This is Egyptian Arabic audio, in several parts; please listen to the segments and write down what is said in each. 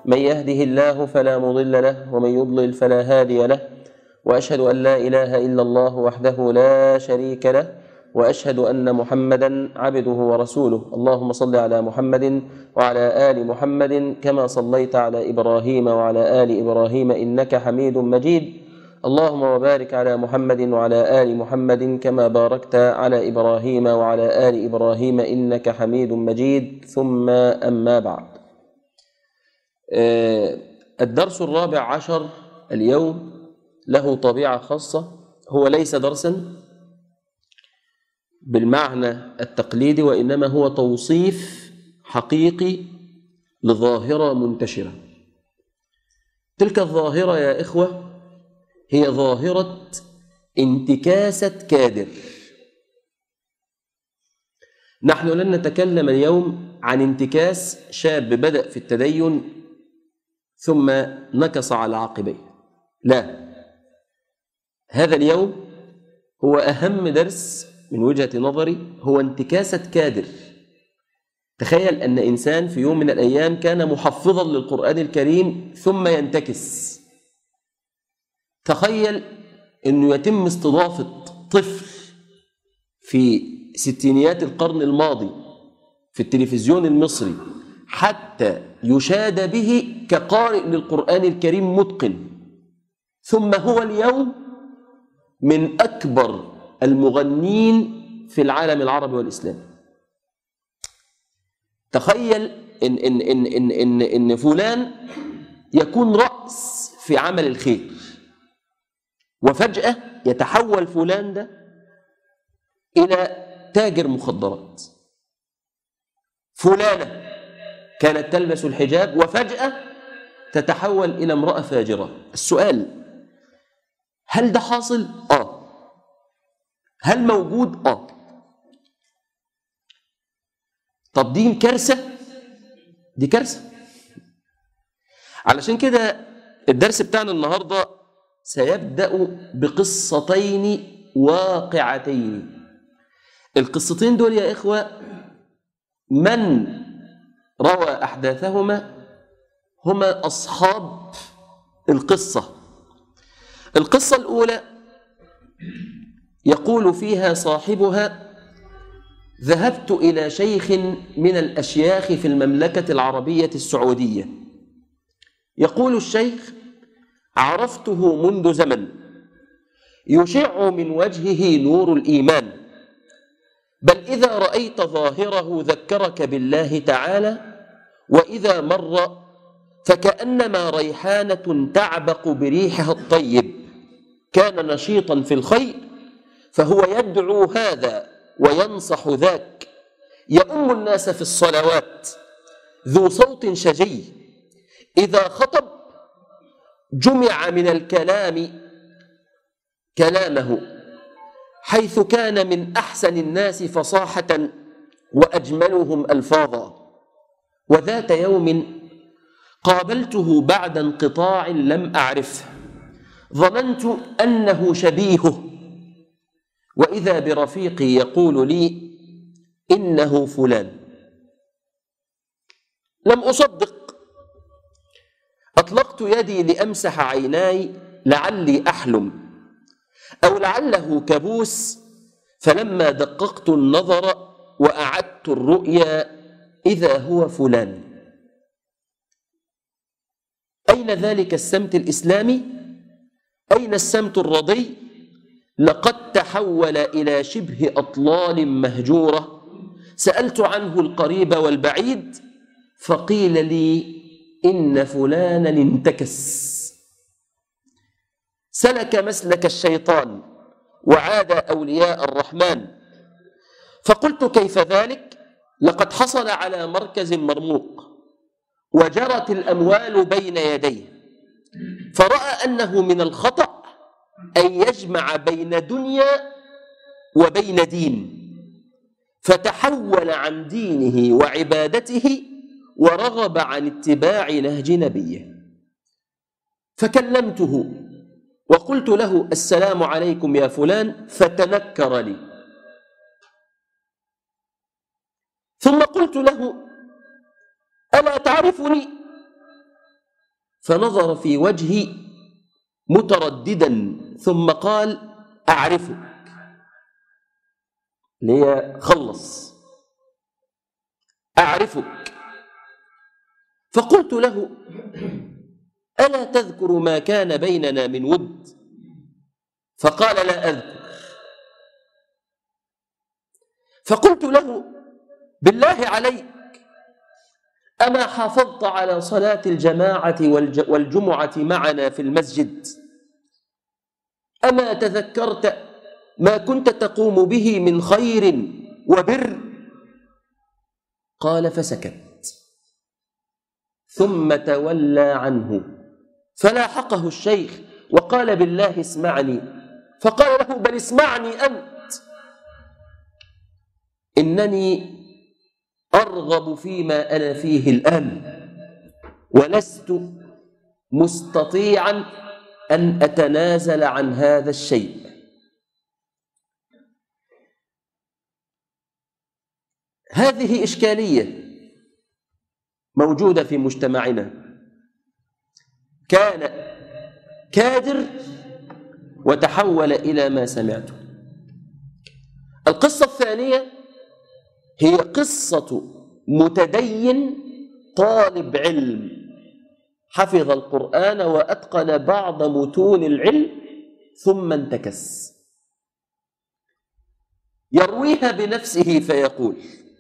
من يهده الله فلا مضل له ومن يضلل فلا هادي له واشهد ان لا اله الا الله وحده لا شريك له واشهد ان محمدا عبده ورسوله اللهم صل على محمد وعلى ال محمد كما صليت على ابراهيم وعلى ال ابراهيم انك حميد مجيد اللهم وبارك على محمد وعلى ال محمد كما باركت على ابراهيم وعلى ال ابراهيم انك حميد مجيد ثم اما بعد آه، الدرس الرابع عشر اليوم له طبيعه خاصه هو ليس درسا بالمعنى التقليدي وانما هو توصيف حقيقي لظاهره منتشره تلك الظاهره يا اخوه هي ظاهره انتكاسه كادر نحن لن نتكلم اليوم عن انتكاس شاب بدا في التدين ثم نكص على عقبيه لا هذا اليوم هو اهم درس من وجهه نظري هو انتكاسه كادر تخيل ان انسان في يوم من الايام كان محفظا للقران الكريم ثم ينتكس تخيل انه يتم استضافه طفل في ستينيات القرن الماضي في التلفزيون المصري حتى يشاد به كقارئ للقران الكريم متقن ثم هو اليوم من اكبر المغنين في العالم العربي والاسلامي تخيل ان ان ان ان ان, إن فلان يكون راس في عمل الخير وفجاه يتحول فلان ده الى تاجر مخدرات فلانه كانت تلبس الحجاب وفجاه تتحول الى امراه فاجره السؤال هل ده حاصل اه هل موجود اه طب دي كارثه دي كارثه علشان كده الدرس بتاعنا النهارده سيبدا بقصتين واقعتين القصتين دول يا اخوه من روى احداثهما هما اصحاب القصه القصه الاولى يقول فيها صاحبها ذهبت الى شيخ من الاشياخ في المملكه العربيه السعوديه يقول الشيخ عرفته منذ زمن يشع من وجهه نور الايمان بل اذا رايت ظاهره ذكرك بالله تعالى واذا مر فكانما ريحانه تعبق بريحها الطيب كان نشيطا في الخير فهو يدعو هذا وينصح ذاك يؤم الناس في الصلوات ذو صوت شجي اذا خطب جمع من الكلام كلامه حيث كان من احسن الناس فصاحه واجملهم الفاظا وذات يوم قابلته بعد انقطاع لم اعرفه ظننت انه شبيهه واذا برفيقي يقول لي انه فلان لم اصدق اطلقت يدي لامسح عيناي لعلي احلم او لعله كابوس فلما دققت النظر واعدت الرؤيا اذا هو فلان اين ذلك السمت الاسلامي اين السمت الرضي لقد تحول الى شبه اطلال مهجوره سالت عنه القريب والبعيد فقيل لي ان فلانا انتكس سلك مسلك الشيطان وعاد اولياء الرحمن فقلت كيف ذلك لقد حصل على مركز مرموق وجرت الاموال بين يديه فراى انه من الخطا ان يجمع بين دنيا وبين دين فتحول عن دينه وعبادته ورغب عن اتباع نهج نبيه فكلمته وقلت له السلام عليكم يا فلان فتنكر لي ثم قلت له الا تعرفني فنظر في وجهي مترددا ثم قال أعرفك ليه خلص أعرفك فقلت له ألا تذكر ما كان بيننا من ود فقال لا أذكر فقلت له بالله عليك أما حافظت على صلاة الجماعة والجمعة معنا في المسجد أما تذكرت ما كنت تقوم به من خير وبر قال فسكت ثم تولى عنه فلاحقه الشيخ وقال بالله اسمعني فقال له بل اسمعني أنت إنني أرغب فيما أنا فيه الآن ولست مستطيعا أن أتنازل عن هذا الشيء هذه إشكالية موجودة في مجتمعنا كان كادر وتحول إلى ما سمعته القصة الثانية هي قصة متدين طالب علم حفظ القرآن وأتقن بعض متون العلم ثم انتكس يرويها بنفسه فيقول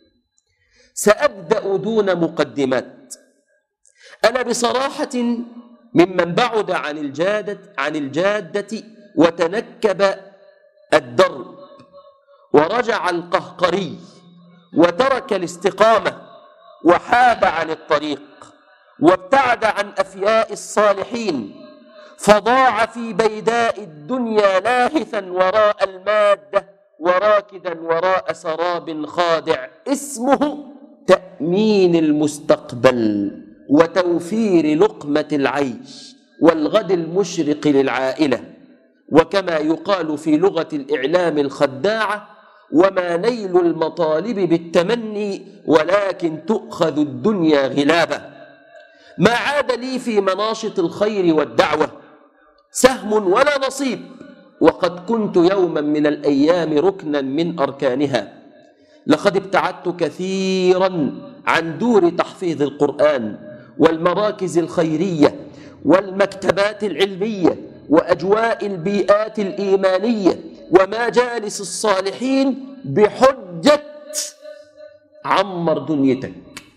سأبدأ دون مقدمات أنا بصراحة ممن بعد عن الجادة عن الجادة وتنكب الدرب ورجع القهقري وترك الاستقامة وحاب عن الطريق وابتعد عن أفياء الصالحين فضاع في بيداء الدنيا لاهثا وراء المادة وراكدا وراء سراب خادع اسمه تأمين المستقبل وتوفير لقمة العيش والغد المشرق للعائلة وكما يقال في لغة الإعلام الخداعة وما نيل المطالب بالتمني ولكن تؤخذ الدنيا غلابة ما عاد لي في مناشط الخير والدعوة سهم ولا نصيب وقد كنت يوما من الأيام ركنا من أركانها لقد ابتعدت كثيرا عن دور تحفيظ القرآن والمراكز الخيرية والمكتبات العلمية وأجواء البيئات الإيمانية ومجالس الصالحين بحجة عمر دنيتك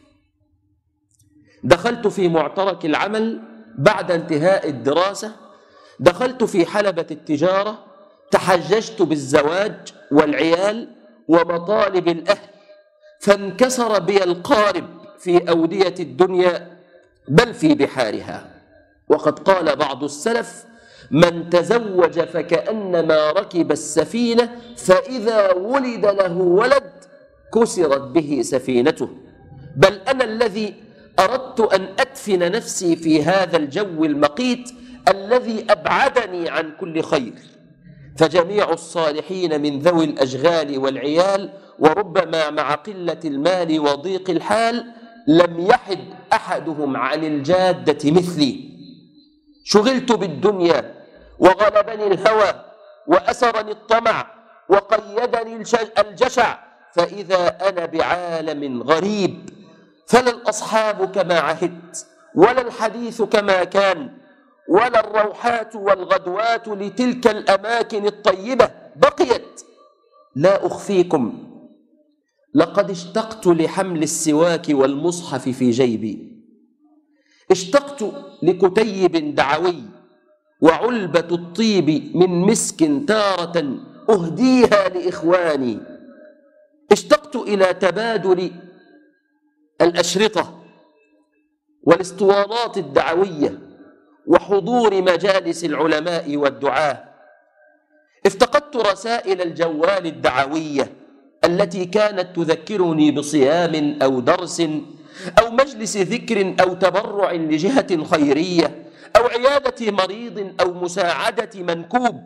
دخلت في معترك العمل بعد انتهاء الدراسة دخلت في حلبة التجارة تحججت بالزواج والعيال ومطالب الأهل فانكسر بي القارب في أودية الدنيا بل في بحارها وقد قال بعض السلف من تزوج فكأنما ركب السفينة فإذا ولد له ولد كسرت به سفينته بل أنا الذي أردت أن أدفن نفسي في هذا الجو المقيت الذي أبعدني عن كل خير فجميع الصالحين من ذوي الأشغال والعيال وربما مع قلة المال وضيق الحال لم يحد أحدهم عن الجادة مثلي شغلت بالدنيا وغلبني الهوى وأسرني الطمع وقيدني الجشع فإذا أنا بعالم غريب فلا الأصحاب كما عهدت ولا الحديث كما كان ولا الروحات والغدوات لتلك الأماكن الطيبة بقيت لا أخفيكم لقد اشتقت لحمل السواك والمصحف في جيبي اشتقت لكتيب دعوي وعلبة الطيب من مسك تارة أهديها لإخواني اشتقت إلى تبادل الأشرطة والاسطوانات الدعوية وحضور مجالس العلماء والدعاة افتقدت رسائل الجوال الدعوية التي كانت تذكرني بصيام أو درس أو مجلس ذكر أو تبرع لجهة خيرية أو عيادة مريض أو مساعدة منكوب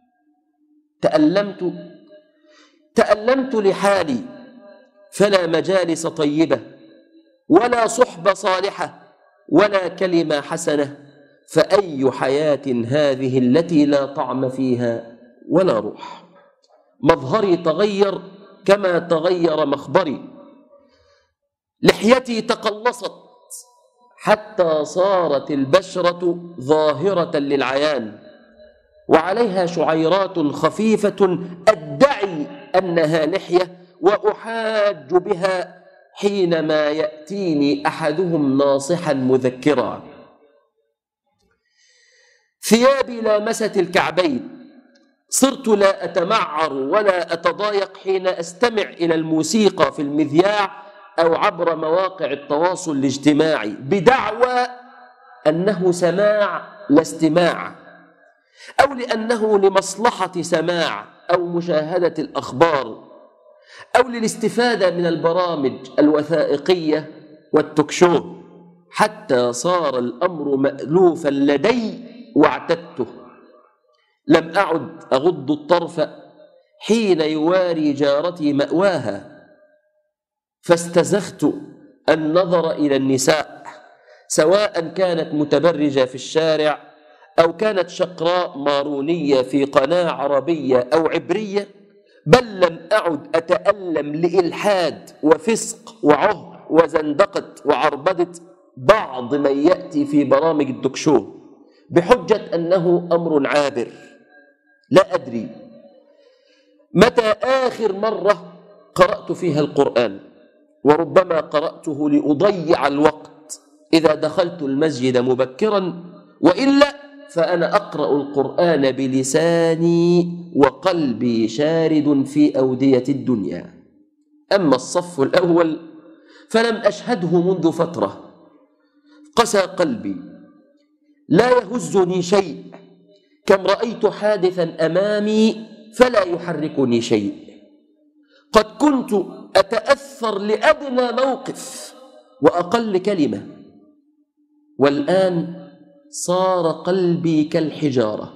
تألمت تألمت لحالي فلا مجالس طيبة ولا صحبة صالحة ولا كلمة حسنة فأي حياة هذه التي لا طعم فيها ولا روح مظهري تغير كما تغير مخبري لحيتي تقلصت حتى صارت البشرة ظاهرة للعيان وعليها شعيرات خفيفة أدعي أنها لحية وأحاج بها حينما يأتيني أحدهم ناصحا مذكرا ثيابي لامست الكعبين صرت لا أتمعر ولا أتضايق حين أستمع إلى الموسيقى في المذياع أو عبر مواقع التواصل الاجتماعي بدعوى أنه سماع لا استماع أو لأنه لمصلحة سماع أو مشاهدة الأخبار أو للاستفادة من البرامج الوثائقية والتكشو حتى صار الأمر مألوفا لدي واعتدته لم أعد أغض الطرف حين يواري جارتي مأواها فاستزخت النظر إلى النساء سواء كانت متبرجة في الشارع أو كانت شقراء مارونية في قناة عربية أو عبرية بل لم أعد أتألم لإلحاد وفسق وعهر وزندقة وعربدة بعض من يأتي في برامج الدكشو بحجة أنه أمر عابر لا أدري متى آخر مرة قرأت فيها القرآن وربما قرأته لأضيع الوقت إذا دخلت المسجد مبكرا وإلا فأنا أقرأ القرآن بلساني وقلبي شارد في أودية الدنيا أما الصف الأول فلم أشهده منذ فترة قسى قلبي لا يهزني شيء كم رأيت حادثا أمامي فلا يحركني شيء قد كنت أتأثر لأدنى موقف وأقل كلمة والآن صار قلبي كالحجارة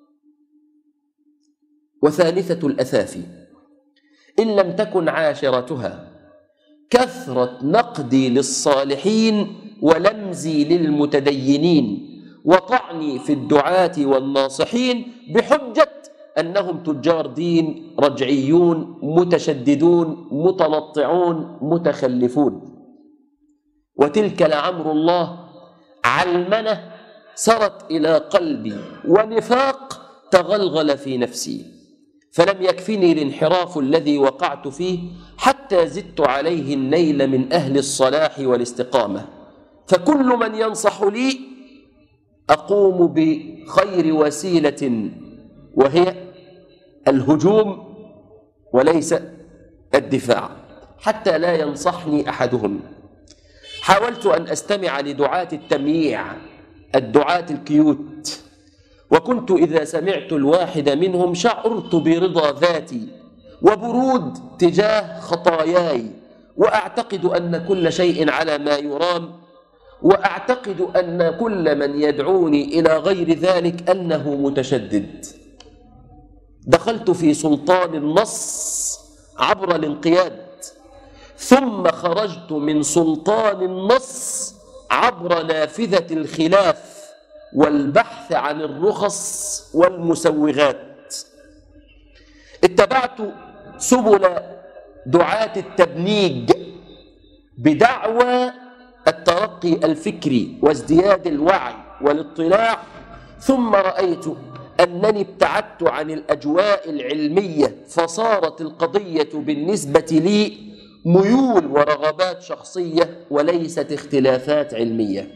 وثالثة الأثافي إن لم تكن عاشرتها كثرة نقدي للصالحين ولمزي للمتدينين وطعني في الدعاة والناصحين بحجة أنهم تجار دين رجعيون متشددون متنطعون متخلفون وتلك لعمر الله علمنه سرت إلى قلبي ونفاق تغلغل في نفسي فلم يكفني الانحراف الذي وقعت فيه حتى زدت عليه النيل من أهل الصلاح والاستقامة فكل من ينصح لي أقوم بخير وسيلة وهي الهجوم وليس الدفاع حتى لا ينصحني أحدهم حاولت أن أستمع لدعاة التمييع الدعاة الكيوت وكنت إذا سمعت الواحد منهم شعرت برضا ذاتي وبرود تجاه خطاياي وأعتقد أن كل شيء على ما يرام وأعتقد أن كل من يدعوني إلى غير ذلك أنه متشدد دخلت في سلطان النص عبر الانقياد ثم خرجت من سلطان النص عبر نافذة الخلاف والبحث عن الرخص والمسوغات اتبعت سبل دعاة التبنيج بدعوى الترقي الفكري وازدياد الوعي والاطلاع ثم رأيت أنني ابتعدت عن الأجواء العلمية فصارت القضية بالنسبة لي ميول ورغبات شخصية وليست اختلافات علمية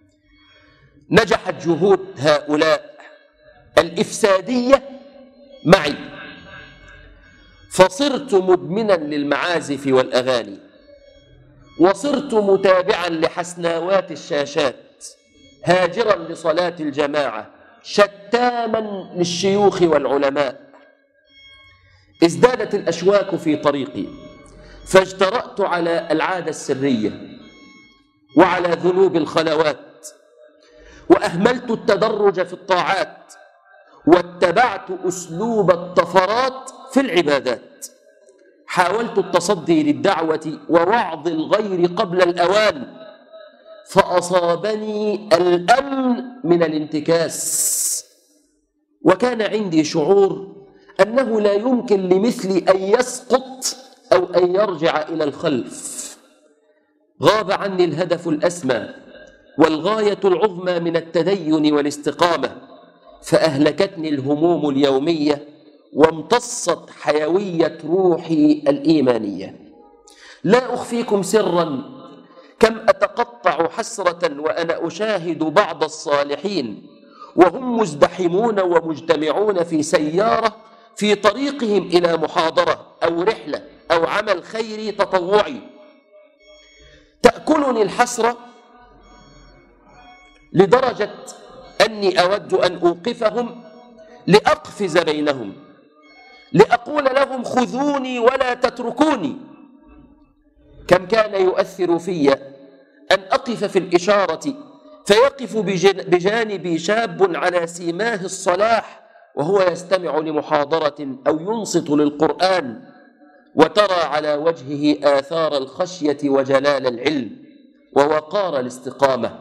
نجحت جهود هؤلاء الإفسادية معي فصرت مدمنا للمعازف والأغاني وصرت متابعا لحسناوات الشاشات هاجرا لصلاة الجماعة شتاما للشيوخ والعلماء ازدادت الأشواك في طريقي فاجترأت على العادة السرية وعلى ذنوب الخلوات وأهملت التدرج في الطاعات واتبعت أسلوب الطفرات في العبادات حاولت التصدي للدعوة ووعظ الغير قبل الأوان فأصابني الأمن من الانتكاس وكان عندي شعور أنه لا يمكن لمثلي أن يسقط أو أن يرجع إلى الخلف غاب عني الهدف الأسمى والغاية العظمى من التدين والاستقامة فأهلكتني الهموم اليومية وامتصت حيوية روحي الإيمانية لا أخفيكم سرا كم أتقطع حسرة وأنا أشاهد بعض الصالحين وهم مزدحمون ومجتمعون في سيارة في طريقهم إلى محاضرة أو رحلة أو عمل خيري تطوعي تأكلني الحسرة لدرجة أني أود أن أوقفهم لأقفز بينهم لأقول لهم خذوني ولا تتركوني كم كان يؤثر في أن أقف في الإشارة فيقف بجانبي شاب على سيماه الصلاح وهو يستمع لمحاضرة أو ينصت للقرآن وترى على وجهه آثار الخشية وجلال العلم ووقار الاستقامة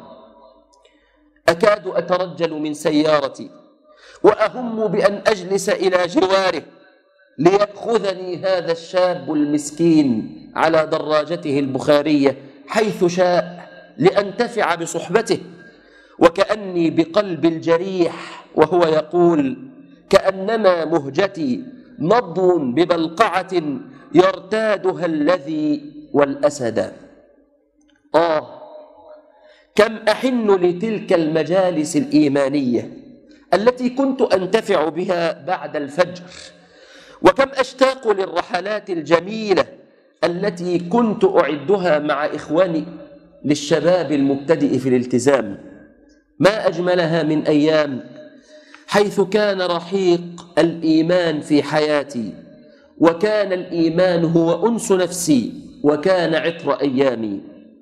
أكاد أترجل من سيارتي وأهم بأن أجلس إلى جواره ليأخذني هذا الشاب المسكين على دراجته البخارية حيث شاء لأنتفع بصحبته وكأني بقلب الجريح وهو يقول كأنما مهجتي نضو ببلقعة يرتادها الذي والأسد آه كم أحن لتلك المجالس الإيمانية التي كنت أنتفع بها بعد الفجر وكم أشتاق للرحلات الجميلة التي كنت أعدها مع إخواني للشباب المبتدئ في الالتزام ما أجملها من أيام حيث كان رحيق الإيمان في حياتي وكان الإيمان هو أنس نفسي وكان عطر أيامي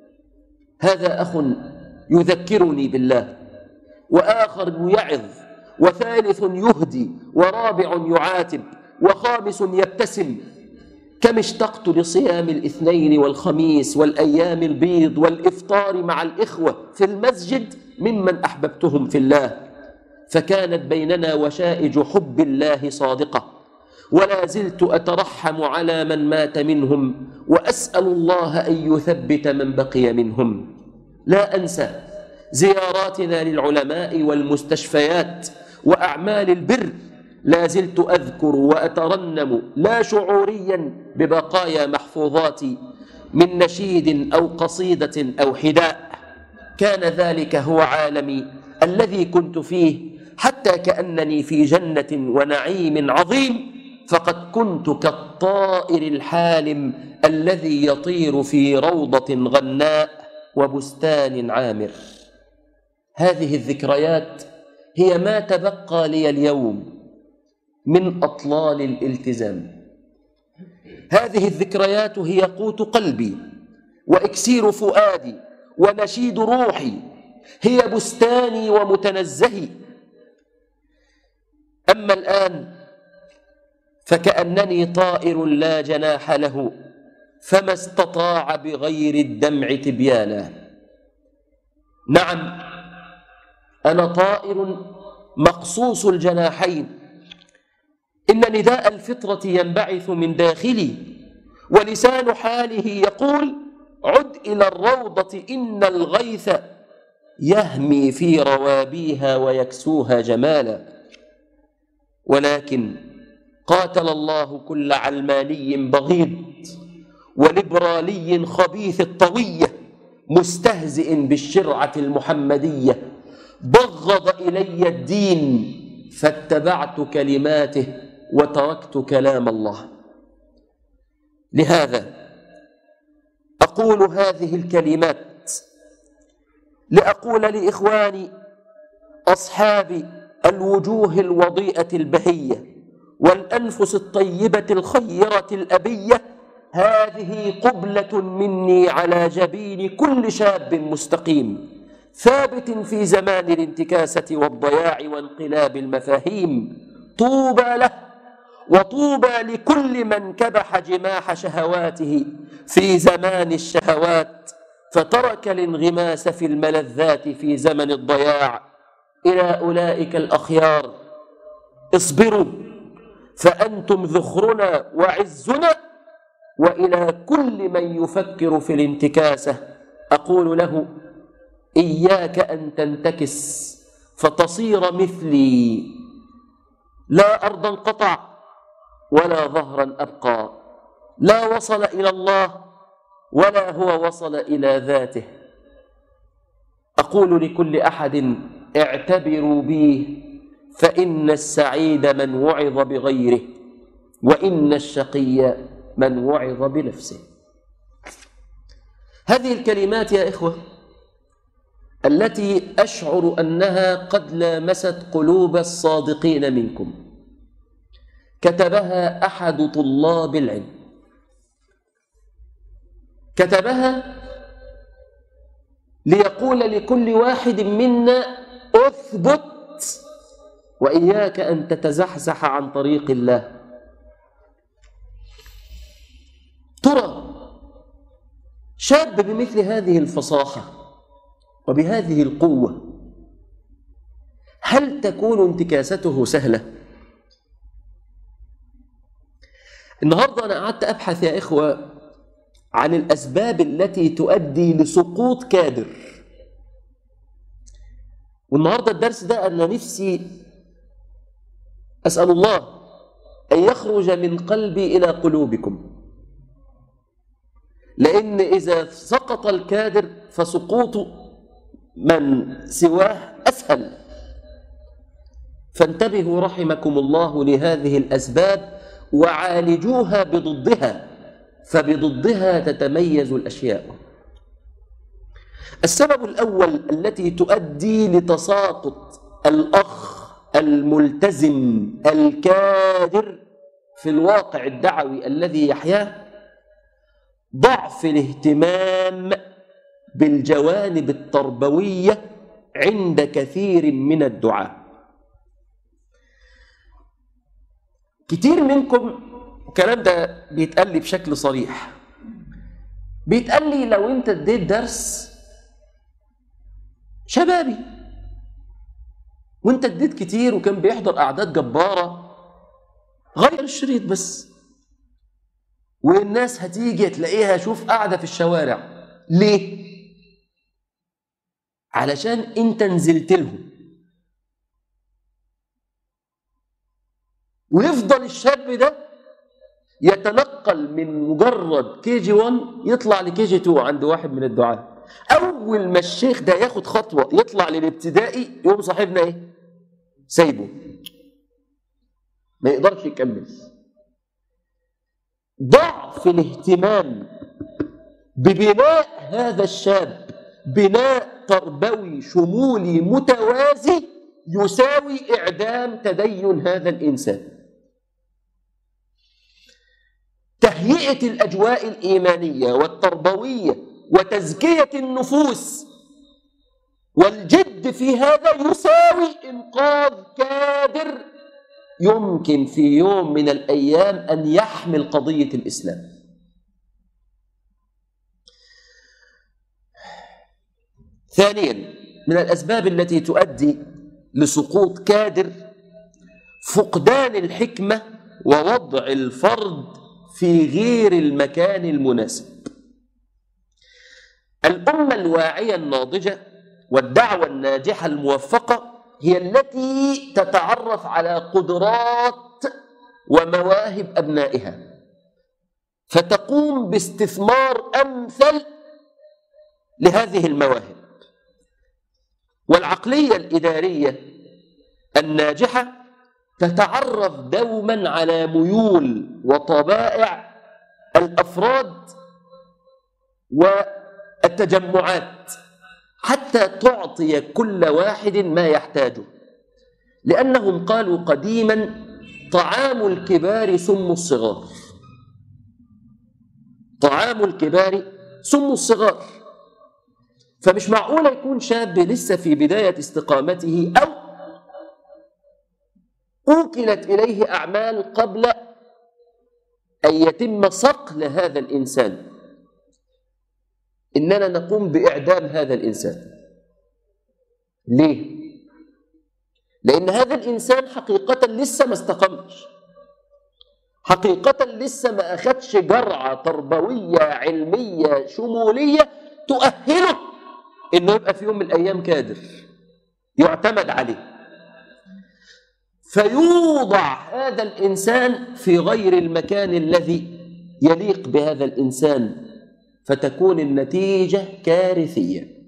هذا أخ يذكرني بالله وآخر يعظ وثالث يهدي ورابع يعاتب وخامس يبتسم كم اشتقت لصيام الاثنين والخميس والأيام البيض والإفطار مع الإخوة في المسجد ممن أحببتهم في الله فكانت بيننا وشائج حب الله صادقة ولا زلت أترحم على من مات منهم وأسأل الله أن يثبت من بقي منهم لا أنسى زياراتنا للعلماء والمستشفيات وأعمال البر لا زلت أذكر وأترنم لا شعوريا ببقايا محفوظاتي من نشيد أو قصيدة أو حداء كان ذلك هو عالمي الذي كنت فيه حتى كأنني في جنة ونعيم عظيم فقد كنت كالطائر الحالم الذي يطير في روضة غناء وبستان عامر هذه الذكريات هي ما تبقى لي اليوم من أطلال الالتزام هذه الذكريات هي قوت قلبي وإكسير فؤادي ونشيد روحي هي بستاني ومتنزهي أما الآن فكأنني طائر لا جناح له فما استطاع بغير الدمع تبيانا نعم أنا طائر مقصوص الجناحين إن نداء الفطرة ينبعث من داخلي ولسان حاله يقول عد إلى الروضة إن الغيث يهمي في روابيها ويكسوها جمالا ولكن قاتل الله كل علماني بغيض وليبرالي خبيث الطوية مستهزئ بالشرعة المحمدية بغض إلي الدين فاتبعت كلماته وتركت كلام الله لهذا أقول هذه الكلمات لأقول لإخواني أصحاب الوجوه الوضيئة البهية والأنفس الطيبة الخيرة الأبية هذه قبلة مني على جبين كل شاب مستقيم ثابت في زمان الانتكاسة والضياع وانقلاب المفاهيم طوبى له وطوبى لكل من كبح جماح شهواته في زمان الشهوات فترك الانغماس في الملذات في زمن الضياع إلى أولئك الأخيار اصبروا فأنتم ذخرنا وعزنا وإلى كل من يفكر في الانتكاسة أقول له إياك أن تنتكس فتصير مثلي لا أرضا قطع ولا ظهرا أبقى لا وصل إلى الله ولا هو وصل إلى ذاته أقول لكل أحد اعتبروا بي فإن السعيد من وعظ بغيره وإن الشقي من وعظ بنفسه هذه الكلمات يا إخوة التي أشعر أنها قد لامست قلوب الصادقين منكم كتبها أحد طلاب العلم كتبها ليقول لكل واحد منا اثبت واياك ان تتزحزح عن طريق الله ترى شاب بمثل هذه الفصاحه وبهذه القوه هل تكون انتكاسته سهله النهارده انا قعدت ابحث يا اخوه عن الاسباب التي تؤدي لسقوط كادر والنهارده الدرس ده انا نفسي اسال الله ان يخرج من قلبي الى قلوبكم لان اذا سقط الكادر فسقوط من سواه اسهل فانتبهوا رحمكم الله لهذه الاسباب وعالجوها بضدها فبضدها تتميز الاشياء السبب الاول التي تؤدي لتساقط الاخ الملتزم الكادر في الواقع الدعوي الذي يحياه ضعف الاهتمام بالجوانب التربويه عند كثير من الدعاه كتير منكم الكلام ده بيتقال لي بشكل صريح بيتقال لي لو انت اديت درس شبابي وانت اديت كتير وكان بيحضر اعداد جباره غير الشريط بس والناس هتيجي تلاقيها شوف قاعده في الشوارع ليه علشان انت نزلت لهم ويفضل الشاب ده يتنقل من مجرد كي جي 1 يطلع لكي جي 2 عند واحد من الدعاة اول ما الشيخ ده ياخد خطوه يطلع للابتدائي يقوم صاحبنا ايه سايبه ما يقدرش يكمل ضعف الاهتمام ببناء هذا الشاب بناء تربوي شمولي متوازي يساوي اعدام تدين هذا الانسان تهيئه الاجواء الايمانيه والتربويه وتزكيه النفوس والجد في هذا يساوي انقاذ كادر يمكن في يوم من الايام ان يحمل قضيه الاسلام ثانيا من الاسباب التي تؤدي لسقوط كادر فقدان الحكمه ووضع الفرد في غير المكان المناسب الامه الواعيه الناضجه والدعوه الناجحه الموفقه هي التي تتعرف على قدرات ومواهب ابنائها فتقوم باستثمار امثل لهذه المواهب والعقليه الاداريه الناجحه تتعرف دوما على ميول وطبائع الافراد والتجمعات حتى تعطي كل واحد ما يحتاجه لانهم قالوا قديما طعام الكبار سم الصغار طعام الكبار سم الصغار فمش معقول يكون شاب لسه في بدايه استقامته او اوكلت اليه اعمال قبل ان يتم صقل هذا الانسان إننا نقوم بإعدام هذا الإنسان ليه؟ لأن هذا الإنسان حقيقة لسه ما استقمش حقيقة لسه ما أخدش جرعة تربوية علمية شمولية تؤهله إنه يبقى في يوم من الأيام كادر يعتمد عليه فيوضع هذا الإنسان في غير المكان الذي يليق بهذا الإنسان فتكون النتيجة كارثية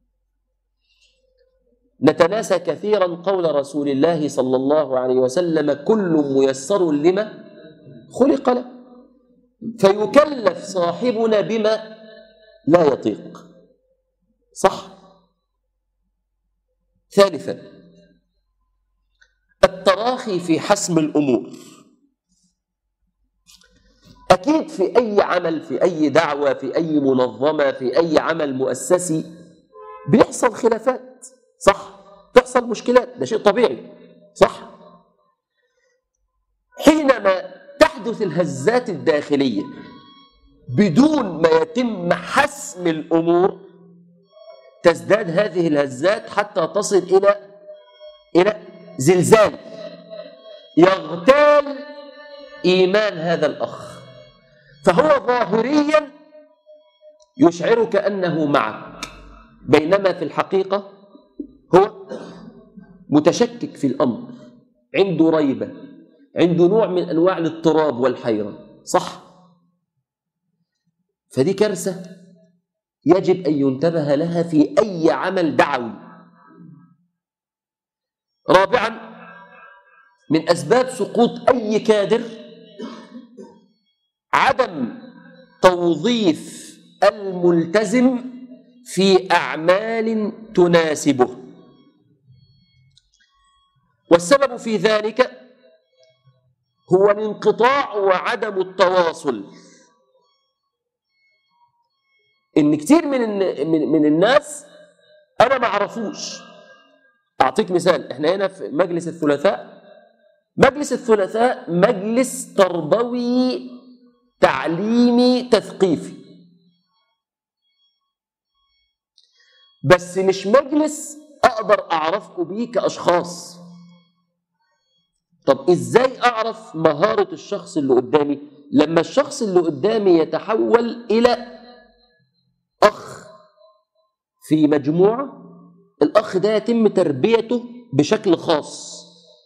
نتناسى كثيرا قول رسول الله صلى الله عليه وسلم كل ميسر لما خلق له فيكلف صاحبنا بما لا يطيق صح ثالثا التراخي في حسم الامور اكيد في اي عمل في اي دعوه في اي منظمه في اي عمل مؤسسي بيحصل خلافات صح تحصل مشكلات ده شيء طبيعي صح حينما تحدث الهزات الداخليه بدون ما يتم حسم الامور تزداد هذه الهزات حتى تصل الى الى زلزال يغتال ايمان هذا الاخ فهو ظاهريا يشعرك انه معك بينما في الحقيقه هو متشكك في الامر عنده ريبه عنده نوع من انواع الاضطراب والحيره صح فدي كارثه يجب ان ينتبه لها في اي عمل دعوي رابعا من اسباب سقوط اي كادر عدم توظيف الملتزم في اعمال تناسبه والسبب في ذلك هو الانقطاع وعدم التواصل ان كتير من من, من الناس انا ما اعرفوش اعطيك مثال احنا هنا في مجلس الثلاثاء مجلس الثلاثاء مجلس تربوي تعليمي تثقيفي بس مش مجلس اقدر اعرفكم بيه كاشخاص طب ازاي اعرف مهاره الشخص اللي قدامي لما الشخص اللي قدامي يتحول الى اخ في مجموعه الاخ ده يتم تربيته بشكل خاص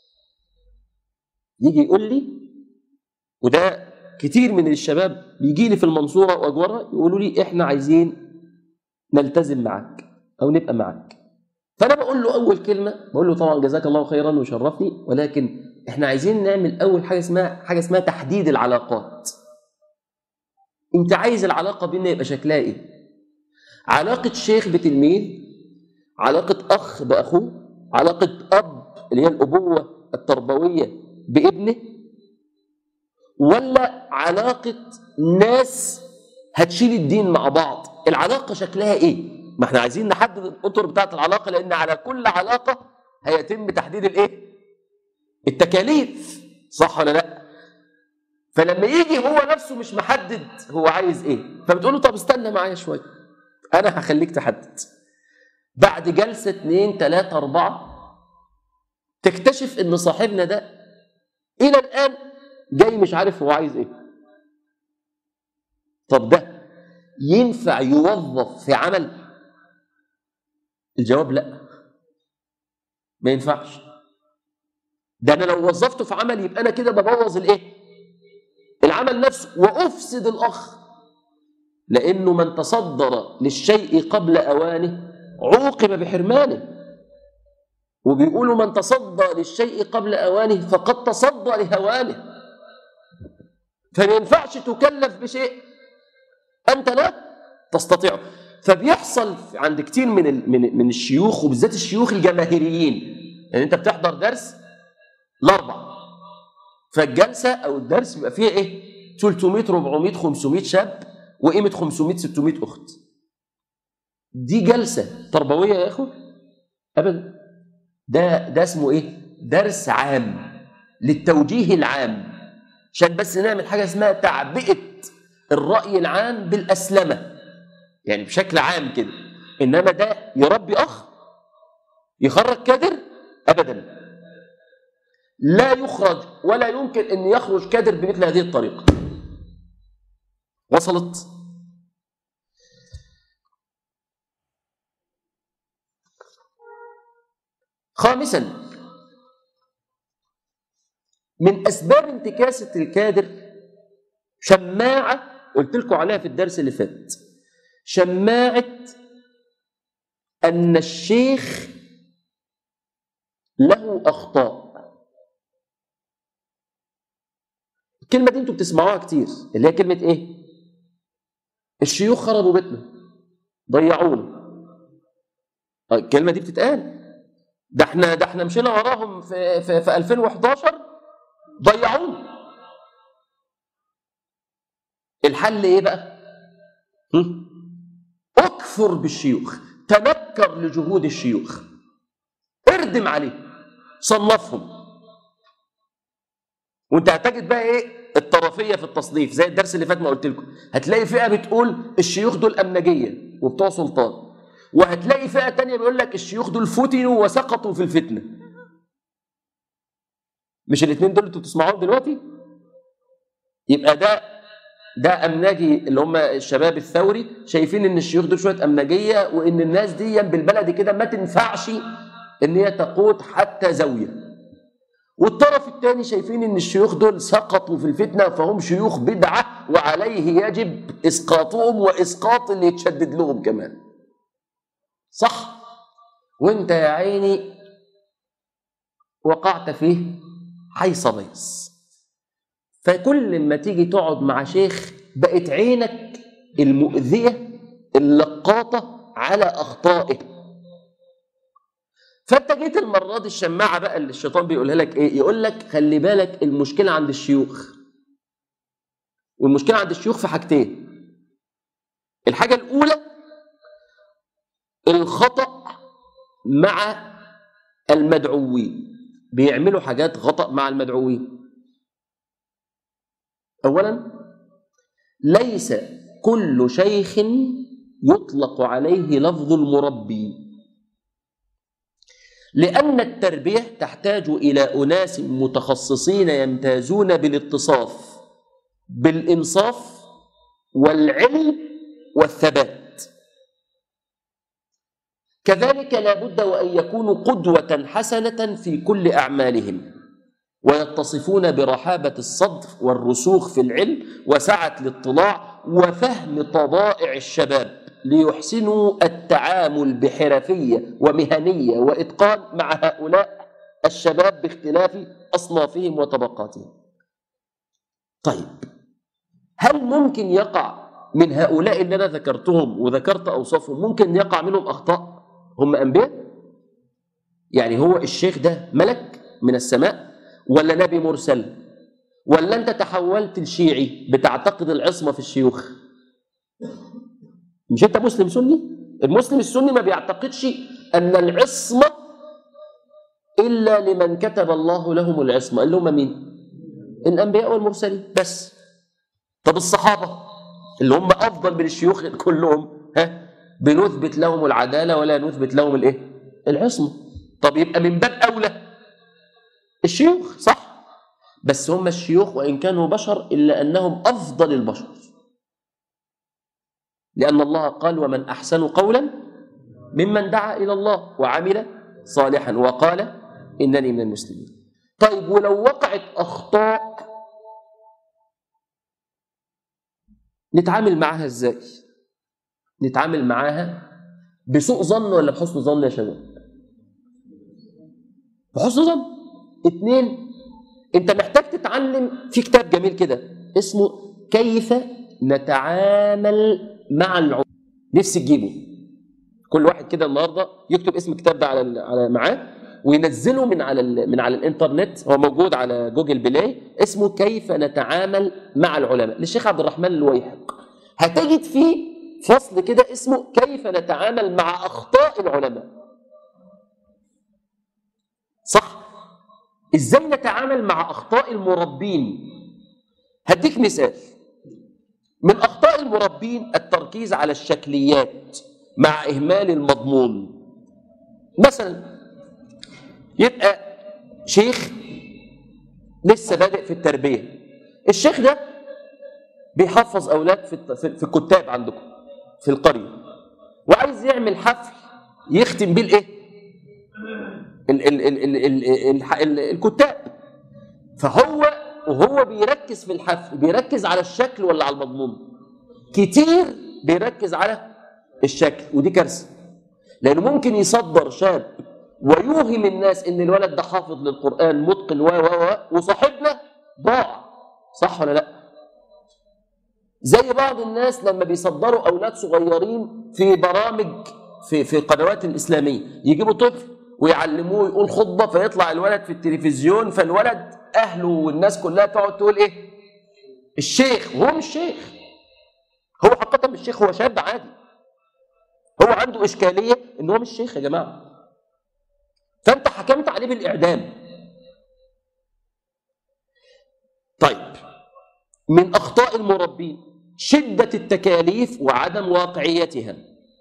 يجي يقول لي وده كتير من الشباب بيجي لي في المنصوره واجورها يقولوا لي احنا عايزين نلتزم معاك او نبقى معاك فانا بقول له اول كلمه بقول له طبعا جزاك الله خيرا وشرفني ولكن احنا عايزين نعمل اول حاجه اسمها حاجه اسمها تحديد العلاقات انت عايز العلاقه بيننا يبقى شكلها ايه علاقه شيخ بتلميذ علاقه اخ باخوه علاقه اب اللي هي الابوه التربويه بابنه ولا علاقه ناس هتشيل الدين مع بعض العلاقه شكلها ايه ما احنا عايزين نحدد الاطر بتاعت العلاقه لان على كل علاقه هيتم تحديد الايه التكاليف صح ولا لا فلما يجي هو نفسه مش محدد هو عايز ايه فبتقول له طب استنى معايا شويه انا هخليك تحدد بعد جلسه اتنين تلاته اربعه تكتشف ان صاحبنا ده الى الان جاي مش عارف هو عايز ايه طب ده ينفع يوظف في عمل الجواب لا ما ينفعش ده انا لو وظفته في عمل يبقى انا كده ببوظ الايه العمل نفسه وافسد الاخ لانه من تصدر للشيء قبل اوانه عوقب بحرمانه وبيقولوا من تصدى للشيء قبل اوانه فقد تصدى لهوانه فما ينفعش تكلف بشيء انت لا تستطيعه فبيحصل عند كتير من من من الشيوخ وبالذات الشيوخ الجماهيريين يعني انت بتحضر درس الاربع فالجلسه او الدرس بيبقى فيها ايه 300 400 500 شاب وقيمه 500 600 اخت دي جلسه تربويه يا اخو ابدا ده ده اسمه ايه درس عام للتوجيه العام عشان بس نعمل حاجه اسمها تعبئه الراي العام بالاسلمه يعني بشكل عام كده انما ده يربي اخ يخرج كادر ابدا لا يخرج ولا يمكن ان يخرج كادر بمثل هذه الطريقه وصلت خامسا من اسباب انتكاسه الكادر شماعه قلت لكم عليها في الدرس اللي فات شماعه ان الشيخ له اخطاء الكلمه دي انتوا بتسمعوها كتير اللي هي كلمه ايه الشيوخ خربوا بيتنا ضيعونا الكلمه دي بتتقال ده احنا ده احنا مشينا وراهم في في, في 2011 ضيعونا الحل ايه بقى هم؟ اكفر بالشيوخ تنكر لجهود الشيوخ اردم عليه صنفهم وانت هتجد بقى ايه الطرفيه في التصنيف زي الدرس اللي فات ما قلت لكم هتلاقي فئه بتقول الشيوخ دول امنجيه وبتوع سلطان وهتلاقي فئه تانية بيقول لك الشيوخ دول فتنوا وسقطوا في الفتنه مش الاثنين دول انتوا بتسمعوهم دلوقتي يبقى ده ده امنجي اللي هم الشباب الثوري شايفين ان الشيوخ دول شويه امنجيه وان الناس دي بالبلدي كده ما تنفعش ان هي تقود حتى زاويه والطرف الثاني شايفين ان الشيوخ دول سقطوا في الفتنه فهم شيوخ بدعه وعليه يجب اسقاطهم واسقاط اللي يتشدد لهم كمان صح وانت يا عيني وقعت فيه حيص بيص فكل ما تيجي تقعد مع شيخ بقت عينك المؤذيه اللقاطه على اخطائه فانت جيت المره دي الشماعه بقى اللي الشيطان بيقولها لك ايه يقول لك خلي بالك المشكله عند الشيوخ والمشكله عند الشيوخ في حاجتين الحاجه الاولى الخطا مع المدعوين بيعملوا حاجات خطا مع المدعوين اولا ليس كل شيخ يطلق عليه لفظ المربي لأن التربية تحتاج إلى أناس متخصصين يمتازون بالاتصاف بالإنصاف والعلم والثبات كذلك لا بد وأن يكونوا قدوة حسنة في كل أعمالهم ويتصفون برحابة الصدر والرسوخ في العلم وسعة الاطلاع وفهم طبائع الشباب ليحسنوا التعامل بحرفية ومهنية وإتقان مع هؤلاء الشباب باختلاف أصنافهم وطبقاتهم طيب هل ممكن يقع من هؤلاء اللي أنا ذكرتهم وذكرت أوصافهم ممكن يقع منهم أخطاء هم أنبياء يعني هو الشيخ ده ملك من السماء ولا نبي مرسل ولا أنت تحولت لشيعي بتعتقد العصمة في الشيوخ مش انت مسلم سني المسلم السني ما بيعتقدش ان العصمه الا لمن كتب الله لهم العصمه اللي هم مين الانبياء والمرسلين بس طب الصحابه اللي هم افضل من الشيوخ كلهم ها بنثبت لهم العداله ولا نثبت لهم الايه العصمه طب يبقى من باب اولى الشيوخ صح بس هم الشيوخ وان كانوا بشر الا انهم افضل البشر لأن الله قال ومن أحسن قولا ممن دعا إلى الله وعمل صالحا وقال إنني من المسلمين طيب ولو وقعت أخطاء نتعامل معاها إزاي نتعامل معاها بسوء ظن ولا بحسن ظن يا شباب بحسن ظن اتنين انت محتاج تتعلم في كتاب جميل كده اسمه كيف نتعامل مع العمر نفسي تجيبه كل واحد كده النهارده يكتب اسم الكتاب ده على على معاه وينزله من على من على الانترنت هو موجود على جوجل بلاي اسمه كيف نتعامل مع العلماء للشيخ عبد الرحمن الويحق هتجد فيه فصل كده اسمه كيف نتعامل مع اخطاء العلماء صح ازاي نتعامل مع اخطاء المربين هديك مثال من اخطاء المربين التركيز على الشكليات مع إهمال المضمون مثلا يبقى شيخ لسه بادئ في التربية الشيخ ده بيحفظ أولاد في الت- في في الكتاب عندكم في القرية وعايز يعمل حفل يختم بيه الايه؟ ال- ال- ال- ال- ال- ال- ال- الكتاب فهو وهو بيركز في الحفل بيركز على الشكل ولا على المضمون كتير بيركز على الشكل ودي كارثه لانه ممكن يصدر شاب ويوهم الناس ان الولد ده حافظ للقران متقن و و و وصاحبنا ضاع صح ولا لا زي بعض الناس لما بيصدروا اولاد صغيرين في برامج في في القنوات الاسلاميه يجيبوا طفل ويعلموه يقول خطبه فيطلع الولد في التلفزيون فالولد اهله والناس كلها تقعد تقول ايه الشيخ وهو مش شيخ هو حقيقه مش شيخ هو شاب عادي هو عنده اشكاليه ان هو مش شيخ يا جماعه فانت حكمت عليه بالاعدام طيب من اخطاء المربين شده التكاليف وعدم واقعيتها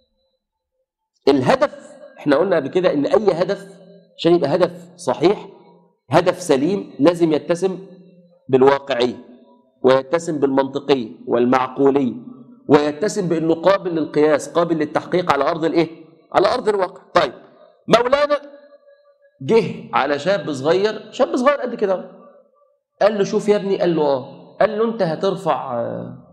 الهدف احنا قلنا قبل كده ان اي هدف عشان يبقى هدف صحيح هدف سليم لازم يتسم بالواقعيه ويتسم بالمنطقيه والمعقوليه ويتسم بانه قابل للقياس قابل للتحقيق على ارض الايه على ارض الواقع طيب مولانا جه على شاب صغير شاب صغير قد كده أهو. قال له شوف يا ابني قال له اه قال له انت هترفع آه،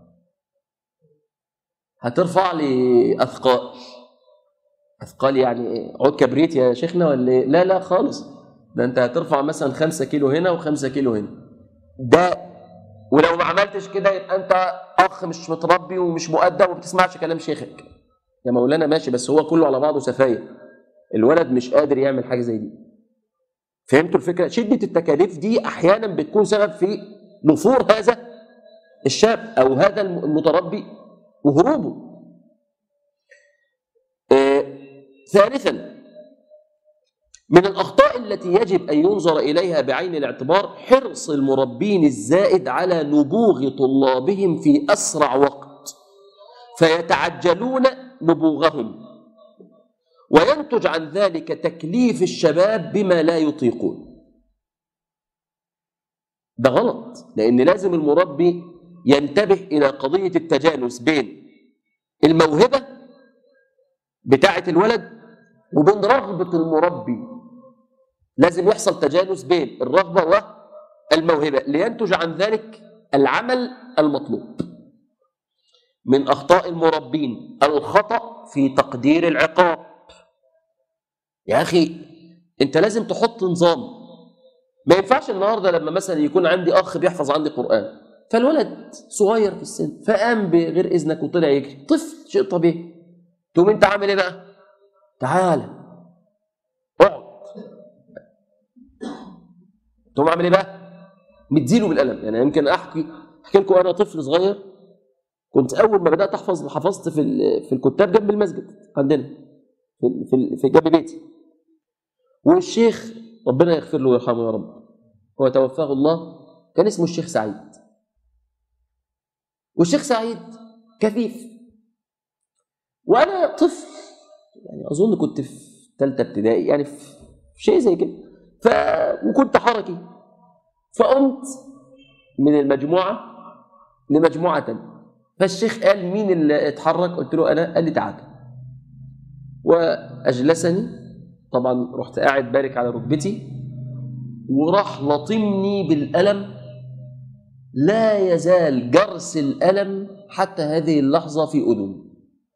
هترفع لي اثقال اثقال يعني ايه عود كبريت يا شيخنا ولا ايه لا لا خالص ده انت هترفع مثلا خمسة كيلو هنا وخمسة كيلو هنا ده ولو ما عملتش كده يبقى انت اخ مش متربي ومش مؤدب وما بتسمعش كلام شيخك يا مولانا ماشي بس هو كله على بعضه سفايه الولد مش قادر يعمل حاجه زي دي فهمتوا الفكره شده التكاليف دي احيانا بتكون سبب في نفور هذا الشاب او هذا الم- المتربي وهروبه آه، ثالثا من الأخطاء التي يجب أن ينظر إليها بعين الاعتبار حرص المربين الزائد على نبوغ طلابهم في أسرع وقت فيتعجلون نبوغهم وينتج عن ذلك تكليف الشباب بما لا يطيقون ده غلط لأن لازم المربي ينتبه إلى قضية التجانس بين الموهبة بتاعة الولد وبين رغبة المربي لازم يحصل تجانس بين الرغبة والموهبة لينتج عن ذلك العمل المطلوب من أخطاء المربين الخطأ في تقدير العقاب يا أخي أنت لازم تحط نظام ما ينفعش النهاردة لما مثلا يكون عندي أخ بيحفظ عندي قرآن فالولد صغير في السن فقام بغير إذنك وطلع يجري طفل شيء طبيعي تقوم أنت عامل إيه بقى؟ تعالى اقعد تقوم عامل ايه بقى؟ مديله بالقلم يعني يمكن احكي احكي لكم انا طفل صغير كنت اول ما بدات احفظ حفظت في ال- في الكتاب جنب المسجد عندنا في ال- في ال- في جنب بيتي والشيخ ربنا يغفر له ويرحمه يا رب هو توفاه الله كان اسمه الشيخ سعيد والشيخ سعيد كفيف وانا طفل يعني اظن كنت في ثالثه ابتدائي يعني في شيء زي كده ف وكنت حركي فقمت من المجموعه لمجموعه تانية فالشيخ قال مين اللي اتحرك قلت له انا قال لي تعالى واجلسني طبعا رحت قاعد بارك على ركبتي وراح لطمني بالقلم لا يزال جرس الألم حتى هذه اللحظة في أذني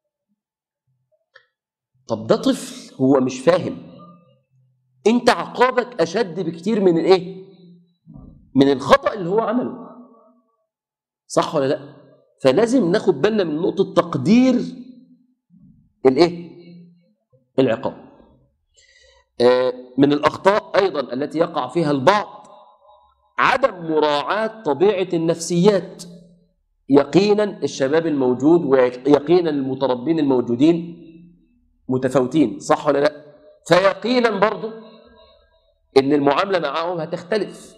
طب ده طفل هو مش فاهم انت عقابك اشد بكتير من الايه من الخطا اللي هو عمله صح ولا لا فلازم ناخد بالنا من نقطه تقدير الايه العقاب آه، من الاخطاء ايضا التي يقع فيها البعض عدم مراعاه طبيعه النفسيات يقينا الشباب الموجود ويقينا المتربين الموجودين متفاوتين صح ولا لا فيقينا برضو ان المعامله معهم هتختلف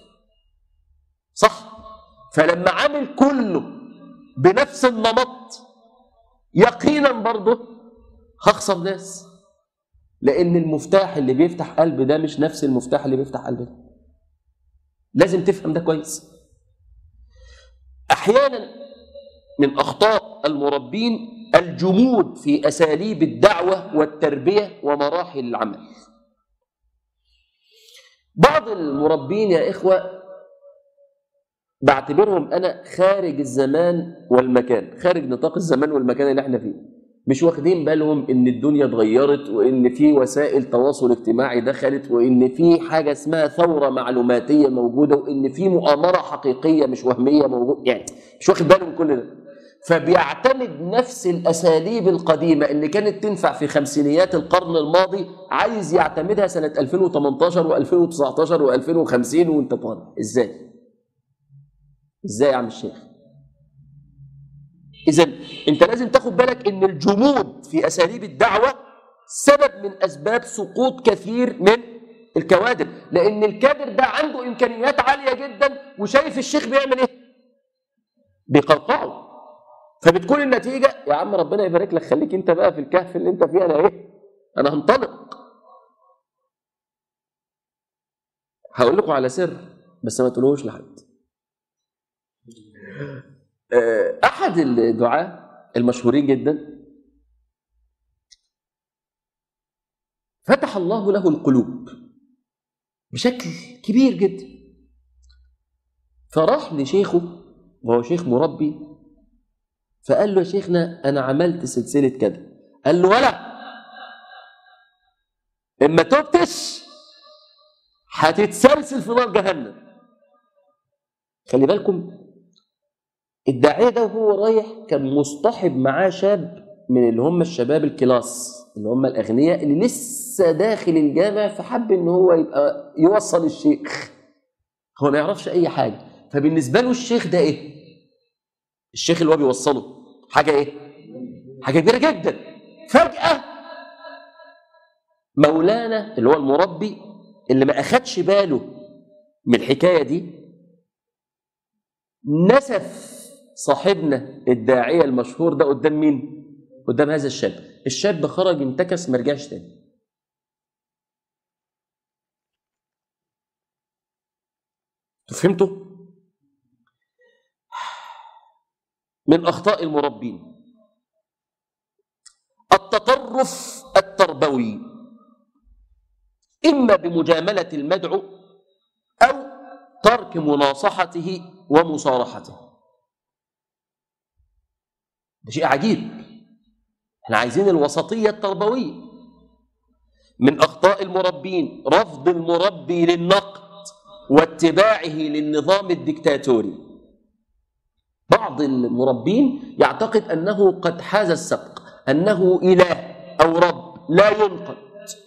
صح فلما عامل كله بنفس النمط يقينا برضه هخسر ناس لان المفتاح اللي بيفتح قلب ده مش نفس المفتاح اللي بيفتح قلب ده لازم تفهم ده كويس احيانا من اخطاء المربين الجمود في اساليب الدعوه والتربيه ومراحل العمل بعض المربين يا اخوه بعتبرهم انا خارج الزمان والمكان خارج نطاق الزمان والمكان اللي احنا فيه مش واخدين بالهم ان الدنيا اتغيرت وان في وسائل تواصل اجتماعي دخلت وان في حاجه اسمها ثوره معلوماتيه موجوده وان في مؤامره حقيقيه مش وهميه موجوده يعني مش واخد باله من كل ده فبيعتمد نفس الاساليب القديمه اللي كانت تنفع في خمسينيات القرن الماضي عايز يعتمدها سنه 2018 و2019 و2050 وانت طالع ازاي؟ ازاي يا عم الشيخ؟ اذا انت لازم تاخد بالك ان الجمود في اساليب الدعوه سبب من اسباب سقوط كثير من الكوادر لان الكادر ده عنده امكانيات عاليه جدا وشايف الشيخ بيعمل ايه؟ بيقرقعه فبتكون النتيجه يا عم ربنا يبارك لك خليك انت بقى في الكهف اللي انت فيه انا ايه؟ انا هنطلق هقول لكم على سر بس ما تقولوش لحد احد الدعاه المشهورين جدا فتح الله له القلوب بشكل كبير جدا فراح لشيخه وهو شيخ مربي فقال له يا شيخنا انا عملت سلسله كده قال له ولا اما تبتش هتتسلسل في نار جهنم خلي بالكم الداعيه ده وهو رايح كان مصطحب معاه شاب من اللي هم الشباب الكلاس اللي هم الاغنياء اللي لسه داخل الجامع فحب ان هو يبقى يوصل الشيخ هو ما يعرفش اي حاجه فبالنسبه له الشيخ ده ايه الشيخ اللي هو بيوصله حاجه ايه حاجه كبيره جدا فجاه مولانا اللي هو المربي اللي ما اخدش باله من الحكايه دي نسف صاحبنا الداعيه المشهور ده قدام مين قدام هذا الشاب الشاب خرج انتكس ما رجعش تاني فهمتوا من اخطاء المربين التطرف التربوي اما بمجامله المدعو او ترك مناصحته ومصارحته ده شيء عجيب احنا عايزين الوسطيه التربويه من اخطاء المربين رفض المربي للنقد واتباعه للنظام الدكتاتوري بعض المربين يعتقد انه قد حاز السبق انه اله او رب لا ينقد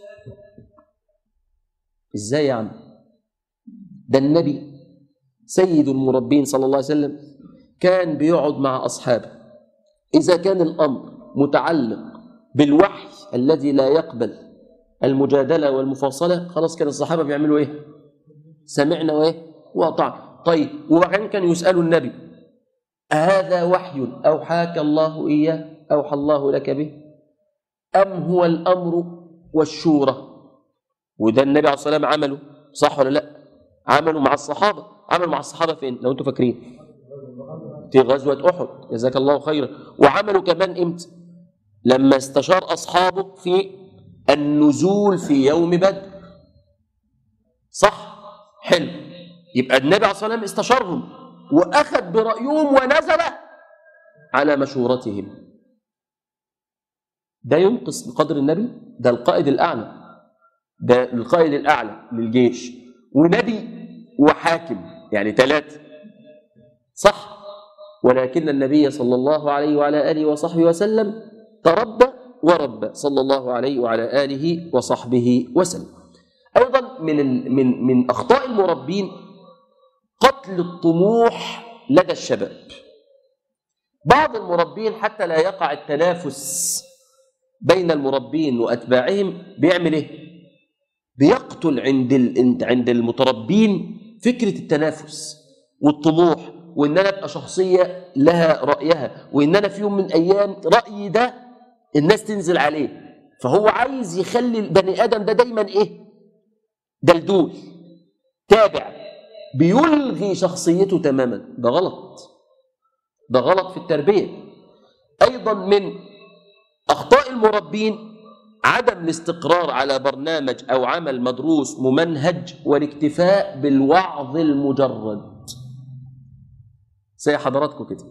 ازاي يا عم ده النبي سيد المربين صلى الله عليه وسلم كان بيقعد مع اصحابه اذا كان الامر متعلق بالوحي الذي لا يقبل المجادله والمفاصله خلاص كان الصحابه بيعملوا ايه سمعنا وايه واطعنا طيب وبعدين كانوا يسالوا النبي أهذا وحي أوحاك الله إياه أوحى الله لك به أم هو الأمر والشورى وده النبي عليه الصلاة والسلام عمله صح ولا لا عملوا مع الصحابة عملوا مع الصحابة فين لو أنتم فاكرين في غزوة أحد جزاك الله خيرا وعملوا كمان إمتى لما استشار أصحابه في النزول في يوم بدر صح حلو يبقى النبي عليه الصلاة والسلام استشارهم واخذ برايهم ونزل على مشورتهم ده ينقص من قدر النبي ده القائد الاعلى ده القائد الاعلى للجيش ونبي وحاكم يعني ثلاثه صح ولكن النبي صلى الله عليه وعلى اله وصحبه وسلم تربى وربى صلى الله عليه وعلى اله وصحبه وسلم ايضا من من من اخطاء المربين قتل الطموح لدى الشباب بعض المربين حتى لا يقع التنافس بين المربين واتباعهم بيعمل ايه بيقتل عند عند المتربين فكره التنافس والطموح وان انا ابقى شخصيه لها رايها وان انا في يوم من الايام رايي ده الناس تنزل عليه فهو عايز يخلي البني ادم ده دايما ايه دلدول تابع بيلغي شخصيته تماما ده غلط ده غلط في التربيه ايضا من اخطاء المربين عدم الاستقرار على برنامج او عمل مدروس ممنهج والاكتفاء بالوعظ المجرد زي حضراتكم كده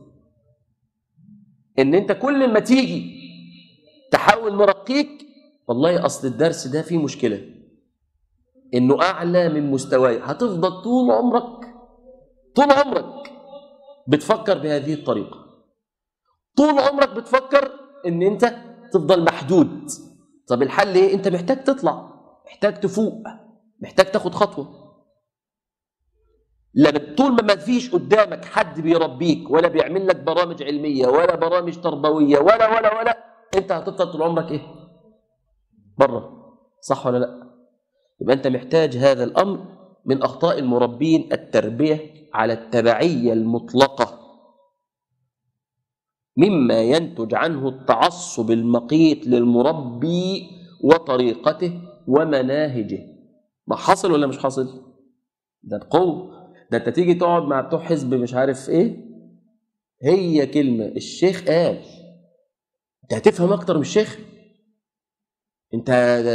ان انت كل ما تيجي تحاول نرقيك والله اصل الدرس ده فيه مشكله انه اعلى من مستواي هتفضل طول عمرك طول عمرك بتفكر بهذه الطريقه طول عمرك بتفكر ان انت تفضل محدود طب الحل ايه انت محتاج تطلع محتاج تفوق محتاج تاخد خطوه لان طول ما ما فيش قدامك حد بيربيك ولا بيعمل لك برامج علميه ولا برامج تربويه ولا ولا ولا انت هتفضل طول عمرك ايه بره صح ولا لا يبقى انت محتاج هذا الامر من اخطاء المربين التربيه على التبعيه المطلقه مما ينتج عنه التعصب المقيت للمربي وطريقته ومناهجه ما حاصل ولا مش حاصل ده القوه ده انت تيجي تقعد مع بتوع حزب مش عارف ايه هي كلمه الشيخ قال انت هتفهم اكتر من الشيخ انت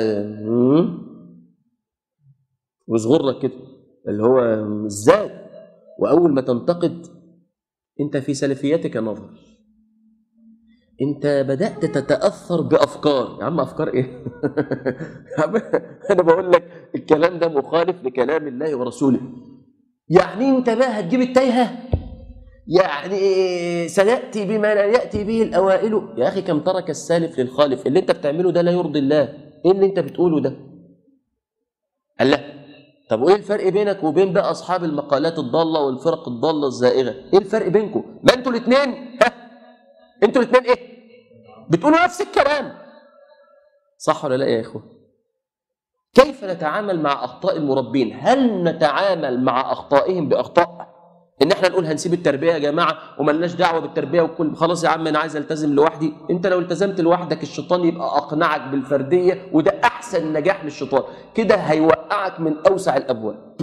وصغرك كده اللي هو ازاي واول ما تنتقد انت في سلفياتك نظر انت بدات تتاثر بافكار يا عم افكار ايه يا عم انا بقول لك الكلام ده مخالف لكلام الله ورسوله يعني انت بقى هتجيب التايهه يعني سياتي بما لا ياتي به الاوائل يا اخي كم ترك السالف للخالف اللي انت بتعمله ده لا يرضي الله ايه اللي انت بتقوله ده قال لا طب وايه الفرق بينك وبين بقى اصحاب المقالات الضاله والفرق الضاله الزائغه ايه الفرق بينكم ما انتوا الاثنين ها انتوا الاثنين ايه بتقولوا نفس الكلام صح ولا لا يا اخوه كيف نتعامل مع اخطاء المربين هل نتعامل مع اخطائهم باخطاء ان احنا نقول هنسيب التربيه يا جماعه وملناش دعوه بالتربيه وكل خلاص يا عم انا عايز التزم لوحدي انت لو التزمت لوحدك الشيطان يبقى اقنعك بالفرديه وده احسن نجاح للشيطان كده هيوقعك من اوسع الابواب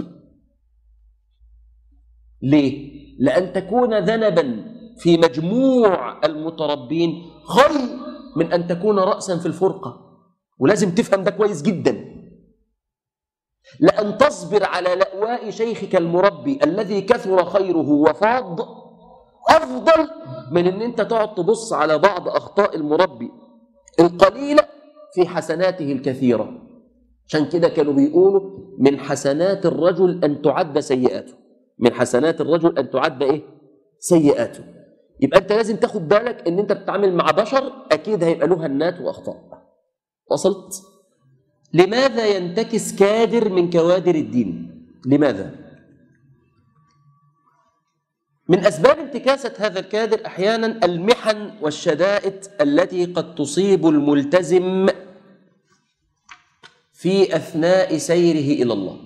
ليه لان تكون ذنبا في مجموع المتربين خير من ان تكون راسا في الفرقه ولازم تفهم ده كويس جدا لأن تصبر على لأواء شيخك المربي الذي كثر خيره وفاض أفضل من أن أنت تقعد تبص على بعض أخطاء المربي القليلة في حسناته الكثيرة عشان كده كانوا بيقولوا من حسنات الرجل أن تعد سيئاته من حسنات الرجل أن تعد إيه؟ سيئاته يبقى أنت لازم تاخد بالك أن أنت بتتعامل مع بشر أكيد هيبقى له هنات وأخطاء وصلت؟ لماذا ينتكس كادر من كوادر الدين لماذا من اسباب انتكاسه هذا الكادر احيانا المحن والشدائد التي قد تصيب الملتزم في اثناء سيره الى الله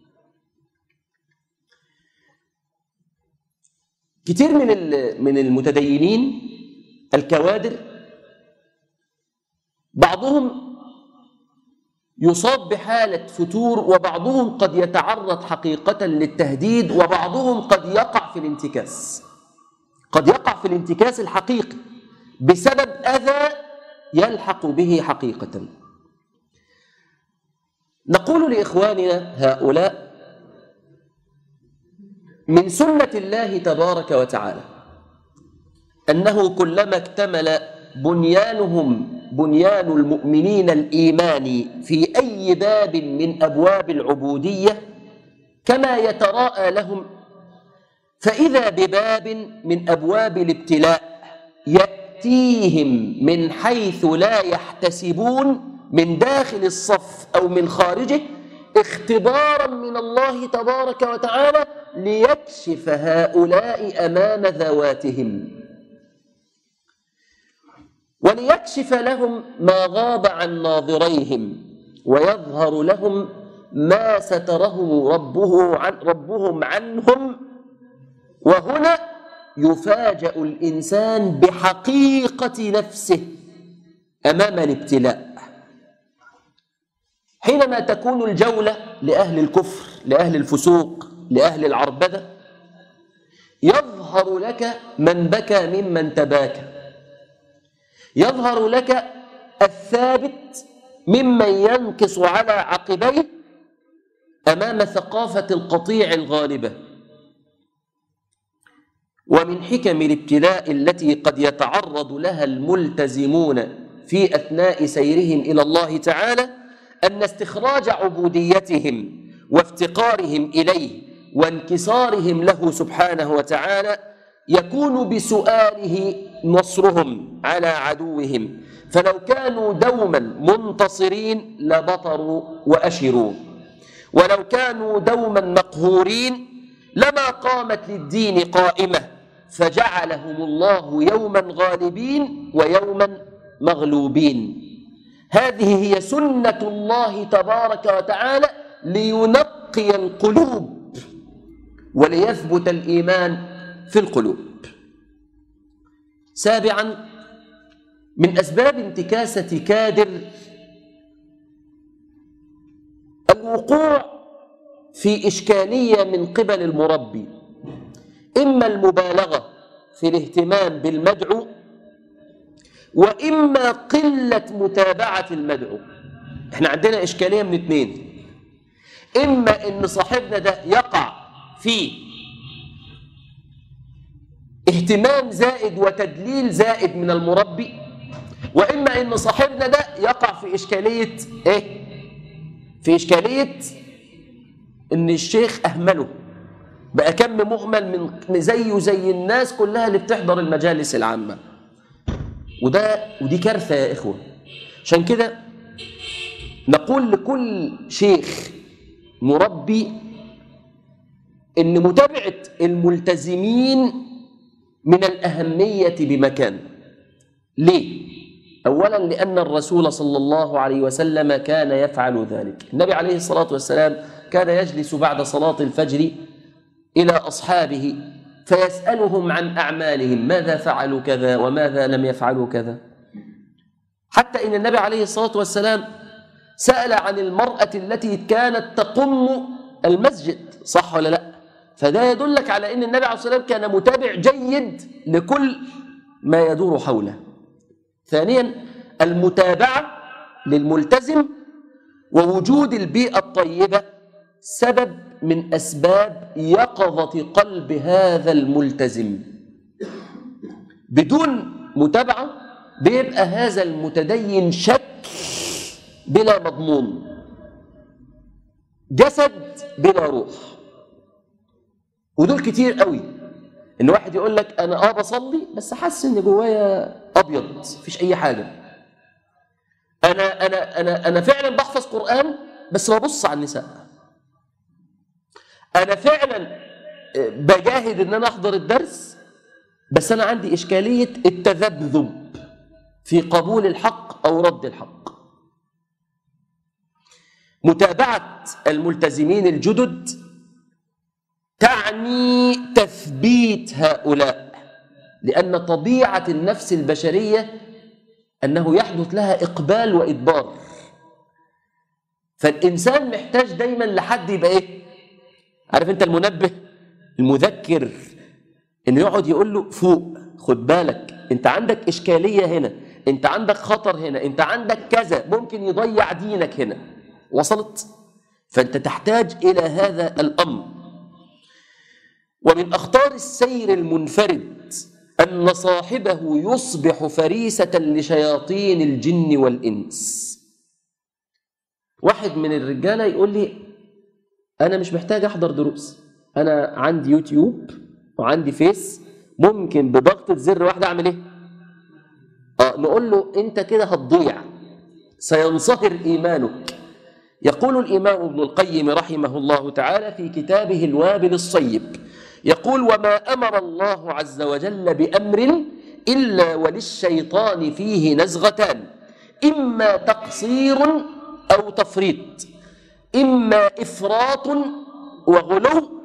كتير من من المتدينين الكوادر بعضهم يصاب بحالة فتور وبعضهم قد يتعرض حقيقة للتهديد وبعضهم قد يقع في الانتكاس قد يقع في الانتكاس الحقيقي بسبب أذى يلحق به حقيقة نقول لإخواننا هؤلاء من سنة الله تبارك وتعالى أنه كلما اكتمل بنيانهم بنيان المؤمنين الإيماني في أي باب من أبواب العبودية كما يتراءى لهم فإذا بباب من أبواب الابتلاء يأتيهم من حيث لا يحتسبون من داخل الصف أو من خارجه اختبارا من الله تبارك وتعالى ليكشف هؤلاء أمام ذواتهم وليكشف لهم ما غاب عن ناظريهم ويظهر لهم ما ستره ربه عن ربهم عنهم وهنا يفاجأ الإنسان بحقيقة نفسه أمام الابتلاء حينما تكون الجولة لأهل الكفر لأهل الفسوق لأهل العربدة يظهر لك من بكى ممن تباكى يظهر لك الثابت ممن ينكص على عقبيه أمام ثقافة القطيع الغالبة ومن حكم الابتلاء التي قد يتعرض لها الملتزمون في أثناء سيرهم إلى الله تعالى أن استخراج عبوديتهم وافتقارهم إليه وانكسارهم له سبحانه وتعالى يكون بسؤاله نصرهم على عدوهم فلو كانوا دوما منتصرين لبطروا وأشروا ولو كانوا دوما مقهورين لما قامت للدين قائمة فجعلهم الله يوما غالبين ويوما مغلوبين هذه هي سنة الله تبارك وتعالى لينقي القلوب وليثبت الإيمان في القلوب سابعا من أسباب انتكاسة كادر الوقوع في إشكالية من قبل المربي إما المبالغة في الاهتمام بالمدعو وإما قلة متابعة المدعو احنا عندنا إشكالية من اتنين إما إن صاحبنا ده يقع في اهتمام زائد وتدليل زائد من المربي وإما إن صاحبنا ده يقع في إشكالية إيه؟ في إشكالية إن الشيخ أهمله بقى كم مهمل من زيه زي الناس كلها اللي بتحضر المجالس العامة وده ودي كارثة يا إخوة عشان كده نقول لكل شيخ مربي إن متابعة الملتزمين من الأهمية بمكان ليه؟ أولا لأن الرسول صلى الله عليه وسلم كان يفعل ذلك النبي عليه الصلاة والسلام كان يجلس بعد صلاة الفجر إلى أصحابه فيسألهم عن أعمالهم ماذا فعلوا كذا وماذا لم يفعلوا كذا حتى إن النبي عليه الصلاة والسلام سأل عن المرأة التي كانت تقم المسجد صح ولا لا فده يدلك على أن النبي عليه الصلاة والسلام كان متابع جيد لكل ما يدور حوله ثانيا المتابعة للملتزم ووجود البيئة الطيبة سبب من أسباب يقظة قلب هذا الملتزم بدون متابعة بيبقى هذا المتدين شك بلا مضمون جسد بلا روح ودول كتير قوي ان واحد يقول لك انا اه بصلي بس حاسس ان جوايا ابيض مفيش اي حاجه انا انا انا انا فعلا بحفظ قران بس ببص على النساء انا فعلا بجاهد ان انا احضر الدرس بس انا عندي اشكاليه التذبذب في قبول الحق او رد الحق متابعه الملتزمين الجدد تعني تثبيت هؤلاء لان طبيعه النفس البشريه انه يحدث لها اقبال وادبار فالانسان محتاج دايما لحد يبقى ايه عارف انت المنبه المذكر انه يقعد يقول له فوق خد بالك انت عندك اشكاليه هنا انت عندك خطر هنا انت عندك كذا ممكن يضيع دينك هنا وصلت فانت تحتاج الى هذا الامر ومن اخطار السير المنفرد ان صاحبه يصبح فريسه لشياطين الجن والانس واحد من الرجاله يقول لي انا مش محتاج احضر دروس انا عندي يوتيوب وعندي فيس ممكن بضغطه زر واحده اعمل ايه اه نقول له انت كده هتضيع سينصهر ايمانك يقول الامام ابن القيم رحمه الله تعالى في كتابه الوابل الصيب يقول وما امر الله عز وجل بامر الا وللشيطان فيه نزغتان اما تقصير او تفريط اما افراط وغلو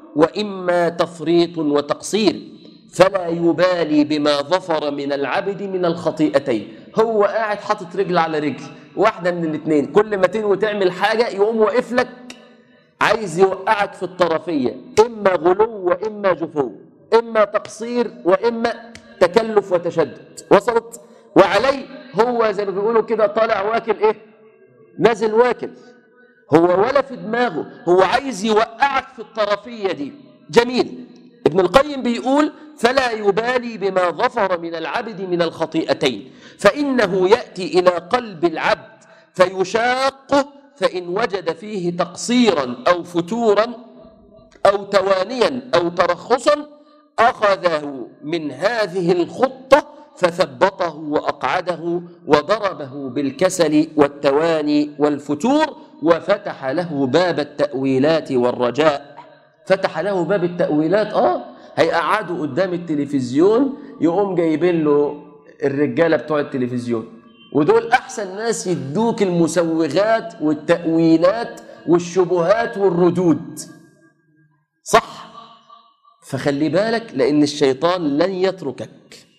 وإما تفريط وتقصير فلا يبالي بما ظفر من العبد من الخطيئتين هو قاعد حاطط رجل على رجل واحدة من الاثنين كل ما تنوي تعمل حاجة يقوم واقف لك عايز يوقعك في الطرفية إما غلو وإما جفو إما تقصير وإما تكلف وتشدد وصلت وعليه هو زي ما بيقولوا كده طالع واكل إيه نازل واكل هو ولا في دماغه هو عايز يوقعك في الطرفية دي جميل ابن القيم بيقول فلا يبالي بما ظفر من العبد من الخطيئتين فإنه يأتي إلى قلب العبد فيشاقه فإن وجد فيه تقصيرا أو فتورا أو توانيا أو ترخصا أخذه من هذه الخطة فثبطه وأقعده وضربه بالكسل والتواني والفتور وفتح له باب التأويلات والرجاء فتح له باب التأويلات آه هيقعدوا قدام التلفزيون يقوم جايبين له الرجالة بتوع التلفزيون ودول أحسن ناس يدوك المسوغات والتأويلات والشبهات والردود صح فخلي بالك لأن الشيطان لن يتركك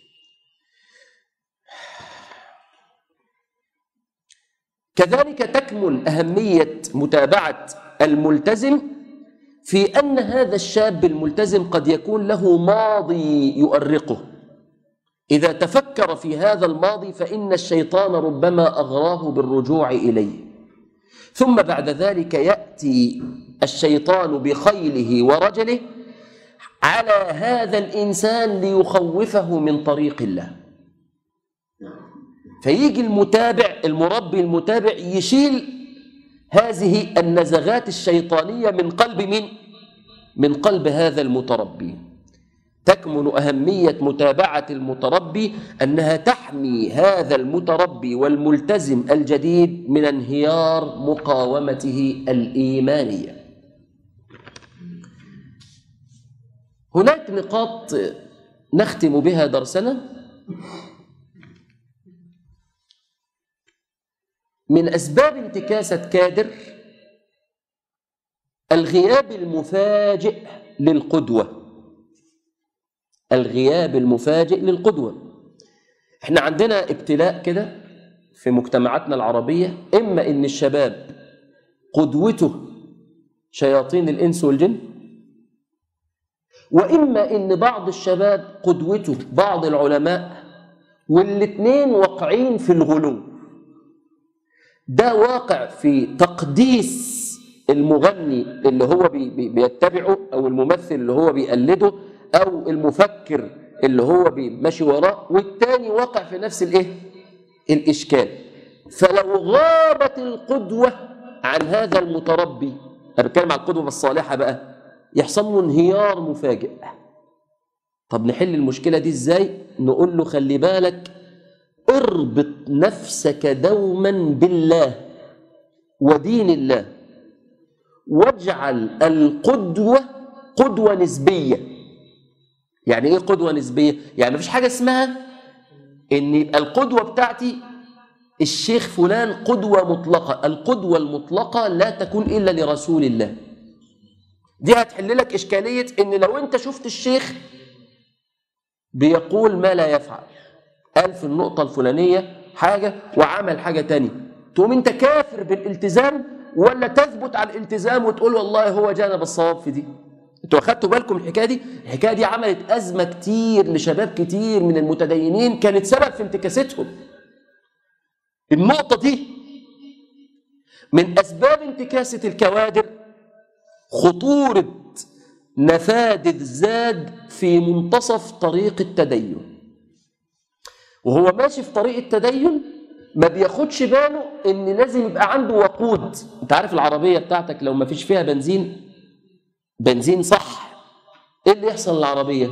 كذلك تكمن أهمية متابعة الملتزم في أن هذا الشاب الملتزم قد يكون له ماضي يؤرقه إذا تفكر في هذا الماضي فإن الشيطان ربما أغراه بالرجوع إليه ثم بعد ذلك يأتي الشيطان بخيله ورجله على هذا الإنسان ليخوفه من طريق الله فيجي المتابع المربي المتابع يشيل هذه النزغات الشيطانية من قلب من؟ من قلب هذا المتربي تكمن أهمية متابعة المتربي أنها تحمي هذا المتربي والملتزم الجديد من انهيار مقاومته الإيمانية هناك نقاط نختم بها درسنا من أسباب انتكاسة كادر الغياب المفاجئ للقدوة الغياب المفاجئ للقدوة احنا عندنا ابتلاء كده في مجتمعاتنا العربية إما إن الشباب قدوته شياطين الإنس والجن وإما إن بعض الشباب قدوته بعض العلماء والاثنين واقعين في الغلو ده واقع في تقديس المغني اللي هو بي بي بيتبعه او الممثل اللي هو بيقلده او المفكر اللي هو ماشي وراه والتاني واقع في نفس الايه الاشكال فلو غابت القدوه عن هذا المتربي انا بتكلم عن القدوه الصالحه بقى يحصل له انهيار مفاجئ طب نحل المشكله دي ازاي نقول له خلي بالك اربط نفسك دوما بالله ودين الله واجعل القدوة قدوة نسبية يعني ايه قدوة نسبية؟ يعني مفيش حاجة اسمها ان يبقى القدوة بتاعتي الشيخ فلان قدوة مطلقة القدوة المطلقة لا تكون إلا لرسول الله دي هتحل لك إشكالية إن لو أنت شفت الشيخ بيقول ما لا يفعل قال في النقطة الفلانية حاجة وعمل حاجة تانية تقوم انت كافر بالالتزام ولا تثبت على الالتزام وتقول والله هو جانب الصواب في دي انتوا اخدتوا بالكم الحكايه دي الحكايه دي عملت ازمه كتير لشباب كتير من المتدينين كانت سبب في انتكاستهم النقطه دي من اسباب انتكاسه الكوادر خطوره نفاذ الزاد في منتصف طريق التدين وهو ماشي في طريق التدين ما بياخدش باله ان لازم يبقى عنده وقود انت عارف العربيه بتاعتك لو ما فيش فيها بنزين بنزين صح ايه اللي يحصل للعربيه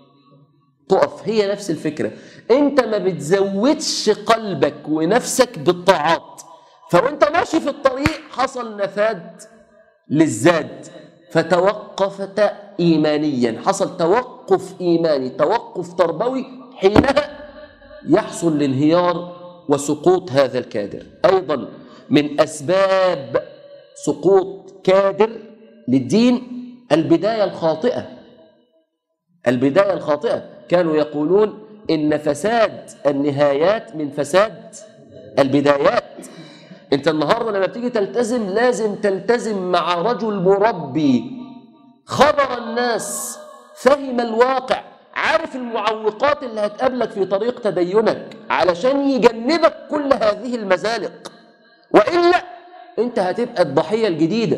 تقف هي نفس الفكره انت ما بتزودش قلبك ونفسك بالطاعات فوانت ماشي في الطريق حصل نفاد للزاد فتوقفت ايمانيا حصل توقف ايماني توقف تربوي حينها يحصل الانهيار وسقوط هذا الكادر ايضا من اسباب سقوط كادر للدين البداية الخاطئة البداية الخاطئة كانوا يقولون إن فساد النهايات من فساد البدايات انت النهارده لما بتيجي تلتزم لازم تلتزم مع رجل مربي خبر الناس فهم الواقع عارف المعوقات اللي هتقابلك في طريق تدينك علشان يجنبك كل هذه المزالق والا انت هتبقى الضحيه الجديده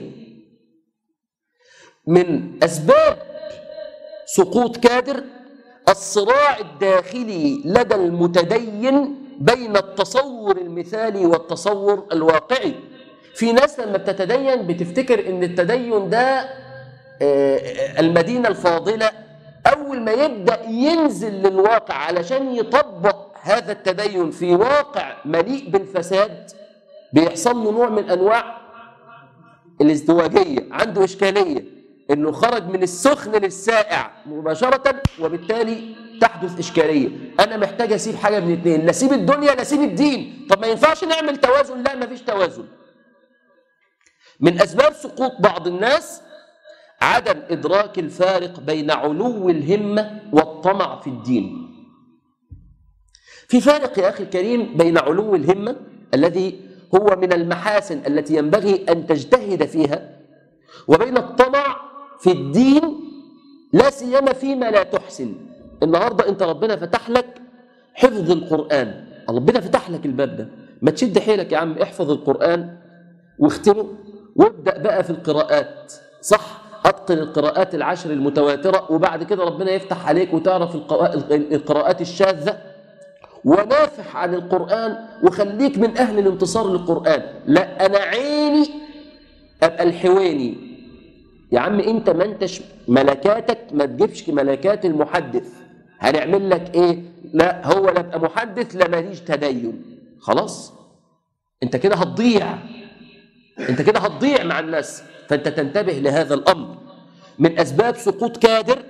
من اسباب سقوط كادر الصراع الداخلي لدى المتدين بين التصور المثالي والتصور الواقعي في ناس لما بتتدين بتفتكر ان التدين ده آه، المدينة الفاضلة أول ما يبدأ ينزل للواقع علشان يطبق هذا التدين في واقع مليء بالفساد بيحصل له نوع من أنواع الازدواجية عنده إشكالية إنه خرج من السخن للسائع مباشرة وبالتالي تحدث إشكالية أنا محتاج أسيب حاجة من اتنين لا أسيب الدنيا لا أسيب الدين طب ما ينفعش نعمل توازن لا ما فيش توازن من أسباب سقوط بعض الناس عدم إدراك الفارق بين علو الهمة والطمع في الدين في فارق يا أخي الكريم بين علو الهمة الذي هو من المحاسن التي ينبغي أن تجتهد فيها وبين الطمع في الدين لا سيما فيما لا تحسن النهاردة أنت ربنا فتح لك حفظ القرآن ربنا فتح لك الباب ده ما تشد حيلك يا عم احفظ القرآن واختمه وابدأ بقى في القراءات صح أتقن القراءات العشر المتواترة وبعد كده ربنا يفتح عليك وتعرف القوا- القراءات الشاذة ونافح عن القرآن وخليك من أهل الانتصار للقرآن لا أنا عيني أبقى الحويني يا عم أنت ما أنتش ملكاتك ما تجيبش ملكات المحدث هنعمل لك إيه لا هو لا أبقى محدث لا ماليش تدين خلاص أنت كده هتضيع أنت كده هتضيع مع الناس فأنت تنتبه لهذا الأمر من أسباب سقوط كادر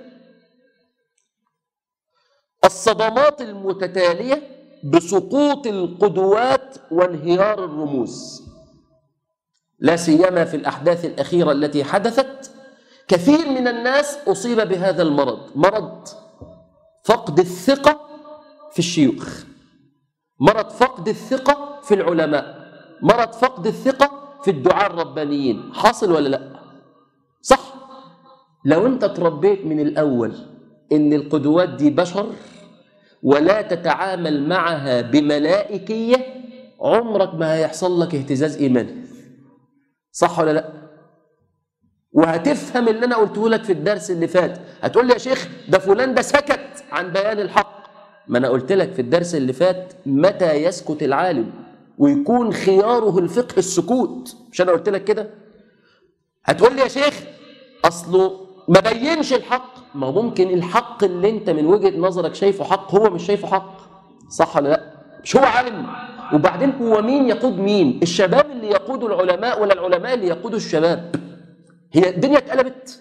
الصدمات المتتالية بسقوط القدوات وانهيار الرموز لا سيما في الأحداث الأخيرة التي حدثت كثير من الناس أصيب بهذا المرض مرض فقد الثقة في الشيوخ مرض فقد الثقة في العلماء مرض فقد الثقة في الدعاء الربانيين حاصل ولا لا صح لو انت تربيت من الأول إن القدوات دي بشر ولا تتعامل معها بملائكية عمرك ما هيحصل لك اهتزاز إيماني صح ولا لا وهتفهم اللي أنا قلته لك في الدرس اللي فات هتقول لي يا شيخ ده فلان ده سكت عن بيان الحق ما أنا قلت لك في الدرس اللي فات متى يسكت العالم ويكون خياره الفقه السكوت مش أنا قلت لك كده هتقول لي يا شيخ أصله ما بينش الحق ما هو ممكن الحق اللي انت من وجهة نظرك شايفه حق هو مش شايفه حق صح ولا لا مش هو عالم وبعدين هو مين يقود مين الشباب اللي يقودوا العلماء ولا العلماء اللي يقودوا الشباب هي الدنيا اتقلبت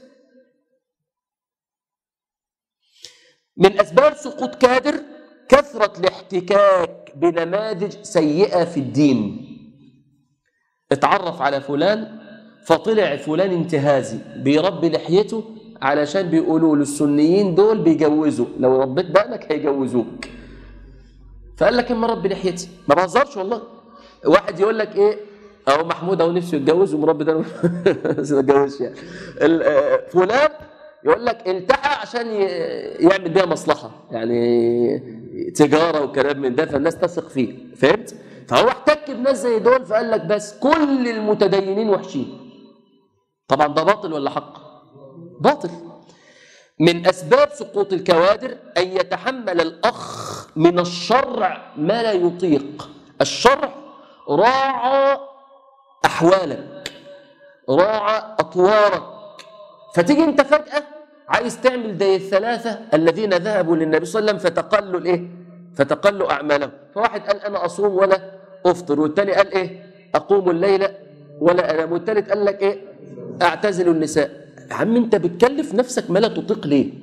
من أسباب سقوط كادر كثرة الاحتكاك بنماذج سيئة في الدين اتعرف على فلان فطلع فلان انتهازي بيربي لحيته علشان بيقولوا له السنيين دول بيجوزوا لو ربيت دقنك هيجوزوك فقال لك اما ربي لحيتي ما بهزرش والله واحد يقول لك ايه اهو محمود اهو نفسه يتجوز ومربي ده بس ما اتجوزش يعني ال- آه، فلان يقول لك التحى عشان ي- يعمل بيها مصلحه يعني تجاره وكلام من ده فالناس تثق فيه فهمت؟ فهو احتك بناس زي دول فقال لك بس كل المتدينين وحشين طبعا ده باطل ولا حق؟ باطل من أسباب سقوط الكوادر أن يتحمل الأخ من الشرع ما لا يطيق الشرع راعى أحوالك راعى أطوارك فتيجي أنت فجأة عايز تعمل زي الثلاثة الذين ذهبوا للنبي صلى الله عليه وسلم فتقلوا الإيه؟ فتقلوا أعمالهم فواحد قال أنا أصوم ولا أفطر والتاني قال إيه؟ أقوم الليل ولا أنام والتالت قال لك إيه؟ أعتزل النساء يا عم أنت بتكلف نفسك ما لا تطيق ليه؟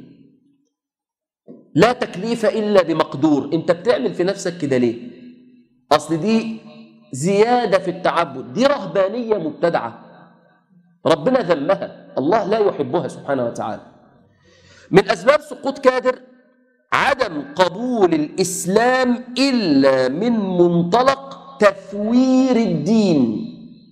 لا تكليف إلا بمقدور أنت بتعمل في نفسك كده ليه؟ أصل دي زيادة في التعبد دي رهبانية مبتدعة ربنا ذمها الله لا يحبها سبحانه وتعالى من أسباب سقوط كادر عدم قبول الإسلام إلا من منطلق تثوير الدين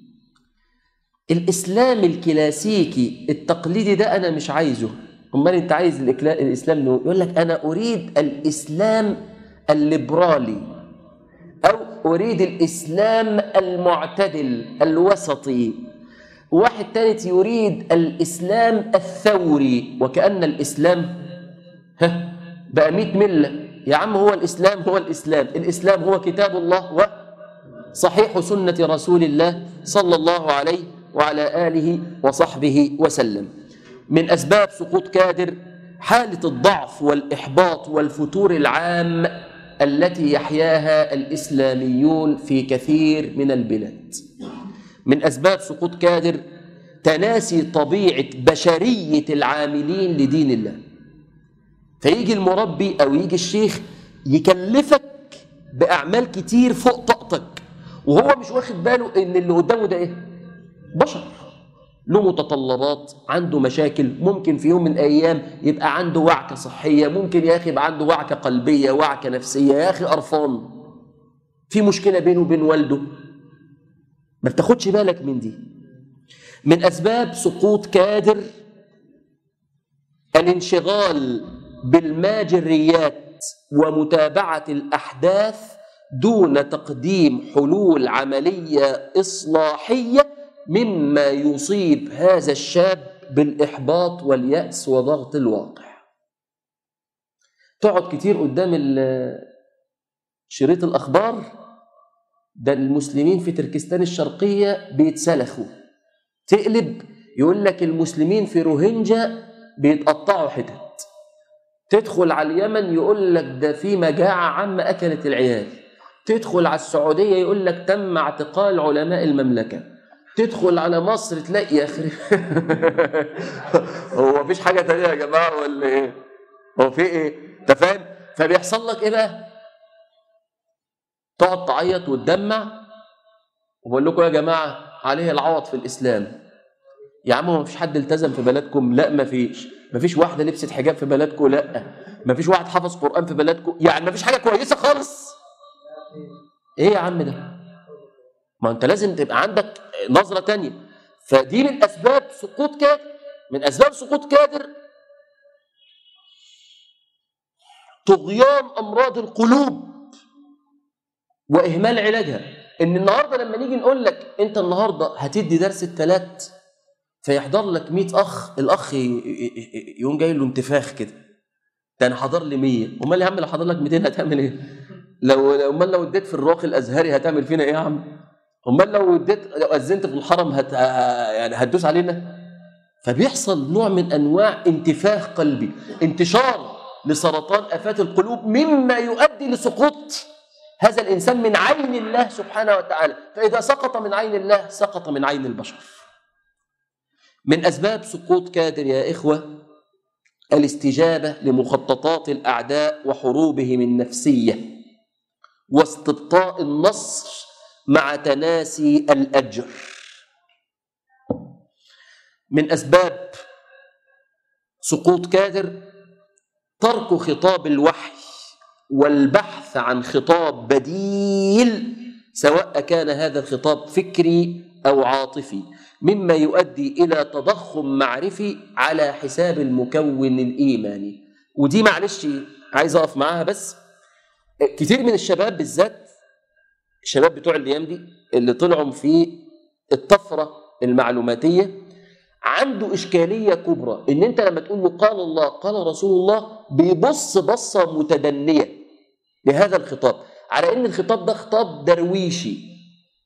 الإسلام الكلاسيكي التقليدي ده أنا مش عايزه أمال أنت عايز الإكلا- الإسلام له يقول لك أنا أريد الإسلام الليبرالي أو أريد الإسلام المعتدل الوسطي واحد ثالث يريد الإسلام الثوري وكأن الإسلام ها بقى 100 ملة يا عم هو الإسلام هو الإسلام الإسلام هو كتاب الله وصحيح سنة رسول الله صلى الله عليه وعلى آله وصحبه وسلم من أسباب سقوط كادر حالة الضعف والإحباط والفتور العام التي يحياها الإسلاميون في كثير من البلاد من أسباب سقوط كادر تناسي طبيعة بشرية العاملين لدين الله فيجي المربي أو يجي الشيخ يكلفك بأعمال كتير فوق طاقتك وهو مش واخد باله إن اللي قدامه ده إيه؟ بشر له متطلبات عنده مشاكل ممكن في يوم من الأيام يبقى عنده وعكة صحية ممكن يا أخي يبقى عنده وعكة قلبية وعكة نفسية يا أخي قرفان في مشكلة بينه وبين والده ما بتاخدش بالك من دي من أسباب سقوط كادر الانشغال بالماجريات ومتابعة الأحداث دون تقديم حلول عملية إصلاحية مما يصيب هذا الشاب بالإحباط واليأس وضغط الواقع تقعد كتير قدام ال- شريط الأخبار ده المسلمين في تركستان الشرقية بيتسلخوا تقلب يقول لك المسلمين في روهينجا بيتقطعوا حتت تدخل على اليمن يقول لك ده في مجاعة عامة أكلت العيال تدخل على السعودية يقول لك تم اعتقال علماء المملكة تدخل على مصر تلاقي يا أخي هو مفيش حاجة تانية يا جماعة ولا إيه؟ هو في إيه؟ أنت فاهم؟ فبيحصل لك إيه بقى؟ تقعد تعيط وتدمع وبقول لكم يا جماعة عليه العوض في الإسلام يا عم هو مفيش حد التزم في بلدكم لا مفيش مفيش واحدة لبست حجاب في بلدكم لا مفيش واحد حفظ قرآن في بلدكم يعني مفيش حاجة كويسة خالص ايه يا عم ده ما انت لازم تبقى عندك نظرة تانية فدي من أسباب سقوط كادر من أسباب سقوط كادر طغيان أمراض القلوب وإهمال علاجها إن النهاردة لما نيجي نقول لك أنت النهاردة هتدي درس التلات فيحضر لك 100 اخ الاخ ي- ي- ي- يقوم جاي له انتفاخ كده ده انا حضر لي 100 امال يا عم لو حضر لك 200 هتعمل ايه لو لو- امال لو اديت في الراقي الازهري هتعمل فينا ايه يا عم امال لو اديت لو اذنت في الحرم هت يعني هتدوس علينا فبيحصل نوع من انواع انتفاخ قلبي انتشار لسرطان افات القلوب مما يؤدي لسقوط هذا الانسان من عين الله سبحانه وتعالى فاذا سقط من عين الله سقط من عين البشر من أسباب سقوط كادر يا إخوة الاستجابة لمخططات الأعداء وحروبهم النفسية واستبطاء النصر مع تناسي الأجر من أسباب سقوط كادر ترك خطاب الوحي والبحث عن خطاب بديل سواء كان هذا الخطاب فكري أو عاطفي مما يؤدي إلى تضخم معرفي على حساب المكون الإيماني ودي معلش عايز أقف معاها بس كتير من الشباب بالذات الشباب بتوع الأيام دي اللي طلعوا في الطفرة المعلوماتية عنده إشكالية كبرى إن أنت لما تقول له قال الله قال رسول الله بيبص بصة متدنية لهذا الخطاب على إن الخطاب ده خطاب درويشي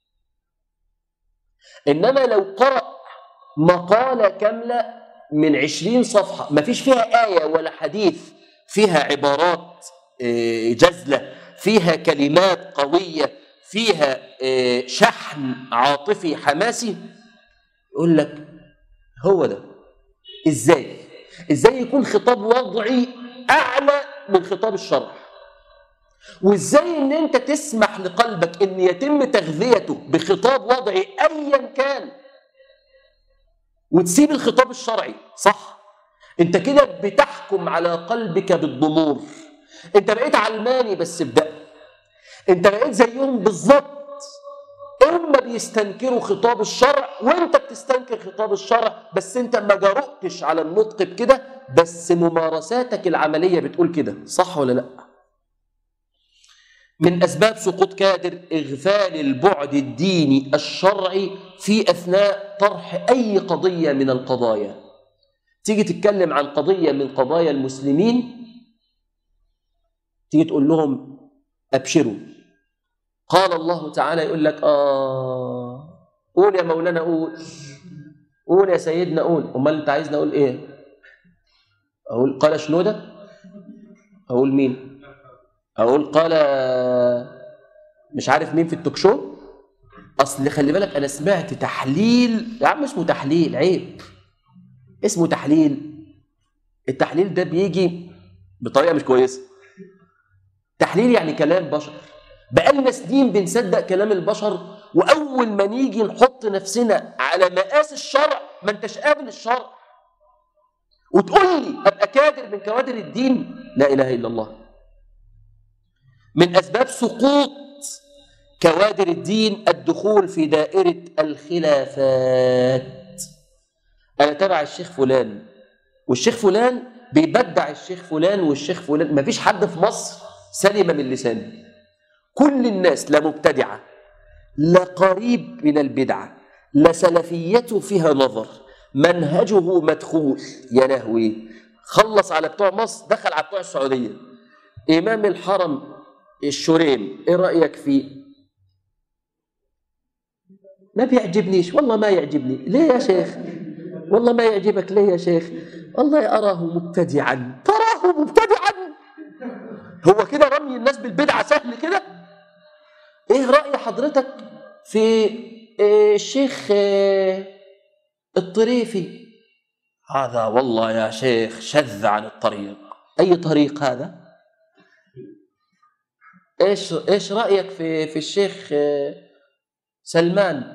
إنما لو قرأ مقالة كاملة من عشرين صفحة ما فيش فيها آية ولا حديث فيها عبارات آه، جزلة فيها كلمات قوية فيها آه، شحن عاطفي حماسي يقول لك هو ده ازاي ازاي يكون خطاب وضعي اعلى من خطاب الشرع وازاي ان انت تسمح لقلبك ان يتم تغذيته بخطاب وضعي ايا كان وتسيب الخطاب الشرعي صح انت كده بتحكم على قلبك بالضمور انت بقيت علماني بس بدأ انت بقيت زيهم بالظبط هم بيستنكروا خطاب الشرع وانت بتستنكر خطاب الشرع بس انت ما جرؤتش على النطق بكده بس ممارساتك العمليه بتقول كده صح ولا لا من اسباب سقوط كادر اغفال البعد الديني الشرعي في اثناء طرح اي قضيه من القضايا تيجي تتكلم عن قضيه من قضايا المسلمين تيجي تقول لهم ابشروا قال الله تعالى يقول لك آه قول يا مولانا قول قول يا سيدنا قول أمال أنت عايزني أقول إيه؟ أقول قال شنودة؟ أقول مين؟ أقول قال مش عارف مين في التوك شو؟ أصل خلي بالك أنا سمعت تحليل يا عم اسمه تحليل عيب اسمه تحليل التحليل ده بيجي بطريقة مش كويسة تحليل يعني كلام بشر بقالنا سنين بنصدق كلام البشر واول ما نيجي نحط نفسنا على مقاس الشرع ما انتش قابل الشرع وتقول لي ابقى كادر من كوادر الدين لا اله الا الله من اسباب سقوط كوادر الدين الدخول في دائره الخلافات انا تبع الشيخ فلان والشيخ فلان بيبدع الشيخ فلان والشيخ فلان مفيش حد في مصر سلم من لسانه كل الناس لا مبتدعة لا قريب من البدعة لا سلفيته فيها نظر منهجه مدخول يا لهوي خلص على بتوع مصر دخل على بتوع السعودية إمام الحرم الشريم إيه رأيك فيه ما بيعجبنيش والله ما يعجبني ليه يا شيخ والله ما يعجبك ليه يا شيخ والله أراه مبتدعا تراه مبتدعا هو كده رمي الناس بالبدعة سهل كده ايه رأي حضرتك في الشيخ الطريفي هذا والله يا شيخ شذ عن الطريق اي طريق هذا ايش ايش رايك في في الشيخ سلمان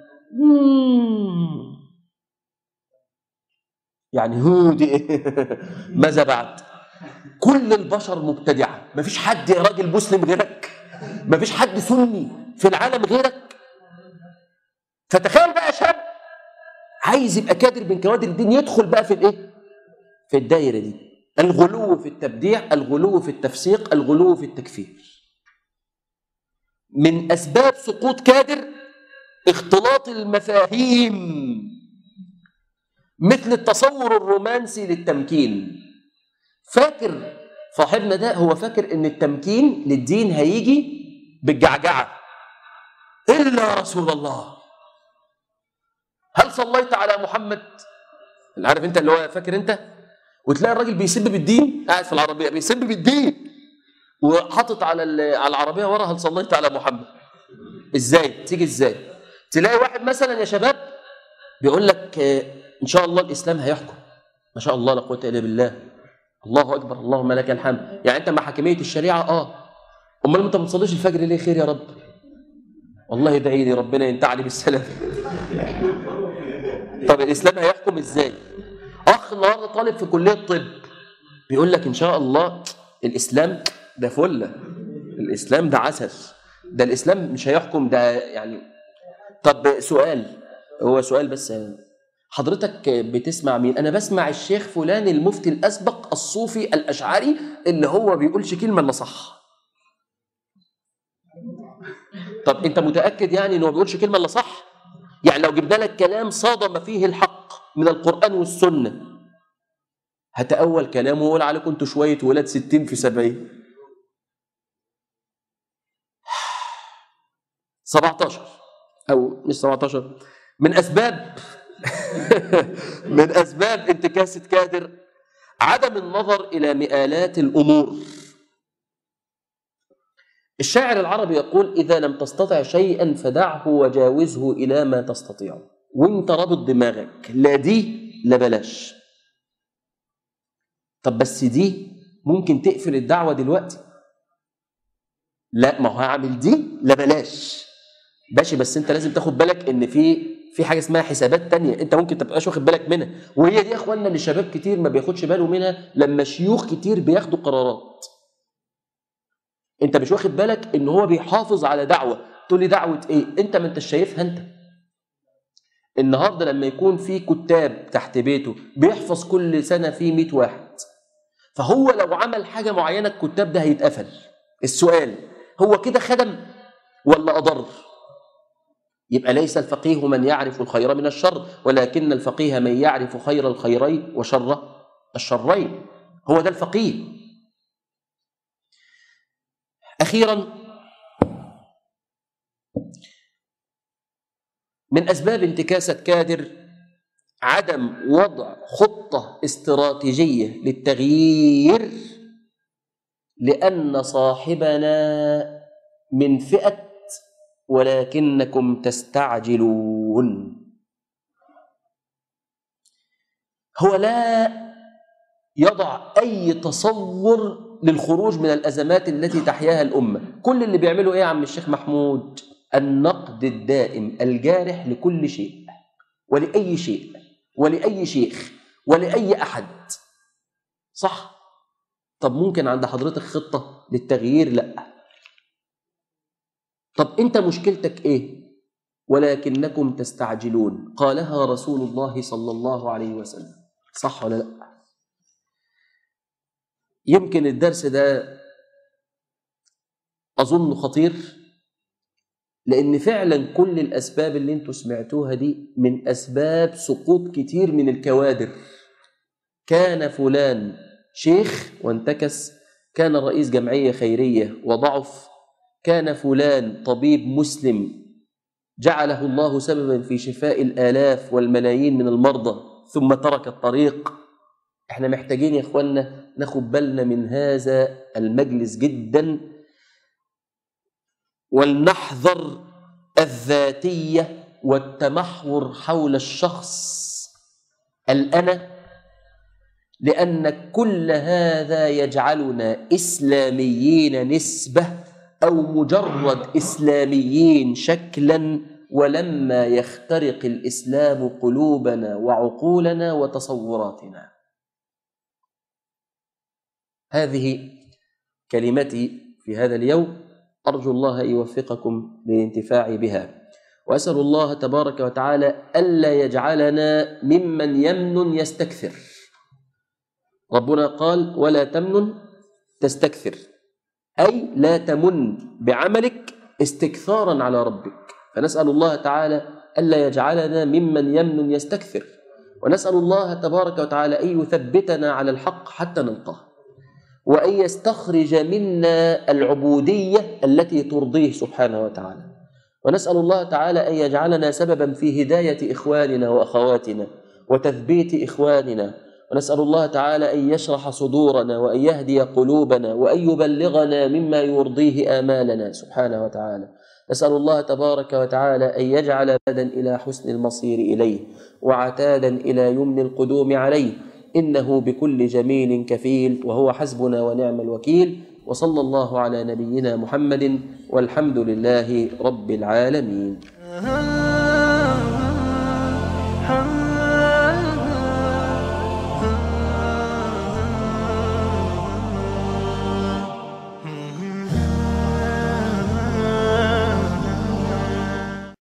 يعني هو دي ماذا بعد كل البشر مبتدعه ما فيش حد يا راجل مسلم غيرك ما فيش حد سني في العالم غيرك فتخيل بقى شاب عايز يبقى كادر من كوادر الدين يدخل بقى في الايه في الدايره دي الغلو في التبديع الغلو في التفسيق الغلو في التكفير من اسباب سقوط كادر اختلاط المفاهيم مثل التصور الرومانسي للتمكين فاكر صاحبنا ده هو فاكر ان التمكين للدين هيجي بالجعجعه الا رسول الله هل صليت على محمد اللي عارف انت اللي هو فاكر انت وتلاقي الراجل بيسب بالدين قاعد في العربيه بيسب بالدين وحاطط على على العربيه ورا هل صليت على محمد ازاي تيجي ازاي تلاقي واحد مثلا يا شباب بيقول لك ان شاء الله الاسلام هيحكم ما شاء الله لا قوه الا بالله الله اكبر اللهم لك الحمد يعني انت مع حكميه الشريعه اه امال انت ما بتصليش الفجر ليه خير يا رب والله ادعي لي ربنا ينتعني بالسلام طب الاسلام هيحكم ازاي اخ النهارده طالب في كليه طب بيقول لك ان شاء الله الاسلام ده فله الاسلام ده عسل ده الاسلام مش هيحكم ده يعني طب سؤال هو سؤال بس حضرتك بتسمع مين انا بسمع الشيخ فلان المفتي الاسبق الصوفي الاشعري اللي هو بيقولش كلمه الا صح طب انت متاكد يعني انه ما بيقولش كلمه الا صح يعني لو جبنا لك كلام صادم فيه الحق من القران والسنه هتأول كلامه ويقول عليكم انتوا شويه ولاد ستين في سبعين 17 او مش 17 من اسباب من اسباب انتكاسه كادر عدم النظر الى مآلات الامور الشاعر العربي يقول اذا لم تستطع شيئا فدعه وجاوزه الى ما تستطيع وانت رابط دماغك لا دي لا بلاش طب بس دي ممكن تقفل الدعوه دلوقتي لا ما هو هعمل دي لا بلاش باشا بس انت لازم تاخد بالك ان في في حاجه اسمها حسابات تانية انت ممكن تبقاش واخد بالك منها وهي دي يا اخوانا اللي شباب كتير ما بياخدش باله منها لما شيوخ كتير بياخدوا قرارات انت مش واخد بالك ان هو بيحافظ على دعوه تقول لي دعوه ايه انت ما انت شايفها انت النهارده لما يكون في كتاب تحت بيته بيحفظ كل سنه فيه 100 واحد فهو لو عمل حاجه معينه الكتاب ده هيتقفل السؤال هو كده خدم ولا اضر يبقى ليس الفقيه من يعرف الخير من الشر ولكن الفقيه من يعرف خير الخيرين وشر الشرين هو ده الفقيه اخيرا من اسباب انتكاسه كادر عدم وضع خطه استراتيجيه للتغيير لان صاحبنا من فئه ولكنكم تستعجلون هو لا يضع اي تصور للخروج من الازمات التي تحياها الامه كل اللي بيعمله ايه يا عم الشيخ محمود النقد الدائم الجارح لكل شيء ولاي شيء ولاي شيخ ولاي احد صح طب ممكن عند حضرتك خطه للتغيير لا طب انت مشكلتك ايه ولكنكم تستعجلون قالها رسول الله صلى الله عليه وسلم صح ولا لا يمكن الدرس ده اظن خطير لان فعلا كل الاسباب اللي انتوا سمعتوها دي من اسباب سقوط كتير من الكوادر كان فلان شيخ وانتكس كان رئيس جمعيه خيريه وضعف كان فلان طبيب مسلم جعله الله سببا في شفاء الالاف والملايين من المرضى ثم ترك الطريق احنا محتاجين يا اخوانا ناخد بالنا من هذا المجلس جدا ولنحذر الذاتيه والتمحور حول الشخص الانا لان كل هذا يجعلنا اسلاميين نسبه او مجرد اسلاميين شكلا ولما يخترق الاسلام قلوبنا وعقولنا وتصوراتنا هذه كلمتي في هذا اليوم ارجو الله ان يوفقكم للانتفاع بها واسال الله تبارك وتعالى الا يجعلنا ممن يمن يستكثر ربنا قال ولا تمنن تستكثر اي لا تمن بعملك استكثارا على ربك فنسال الله تعالى الا يجعلنا ممن يمن يستكثر ونسال الله تبارك وتعالى ان يثبتنا على الحق حتى نلقاه وان يستخرج منا العبوديه التي ترضيه سبحانه وتعالى ونسال الله تعالى ان يجعلنا سببا في هدايه اخواننا واخواتنا وتثبيت اخواننا ونسال الله تعالى ان يشرح صدورنا وان يهدي قلوبنا وان يبلغنا مما يرضيه امالنا سبحانه وتعالى نسال الله تبارك وتعالى ان يجعل بدا الى حسن المصير اليه وعتادا الى يمن القدوم عليه انه بكل جميل كفيل وهو حسبنا ونعم الوكيل وصلى الله على نبينا محمد والحمد لله رب العالمين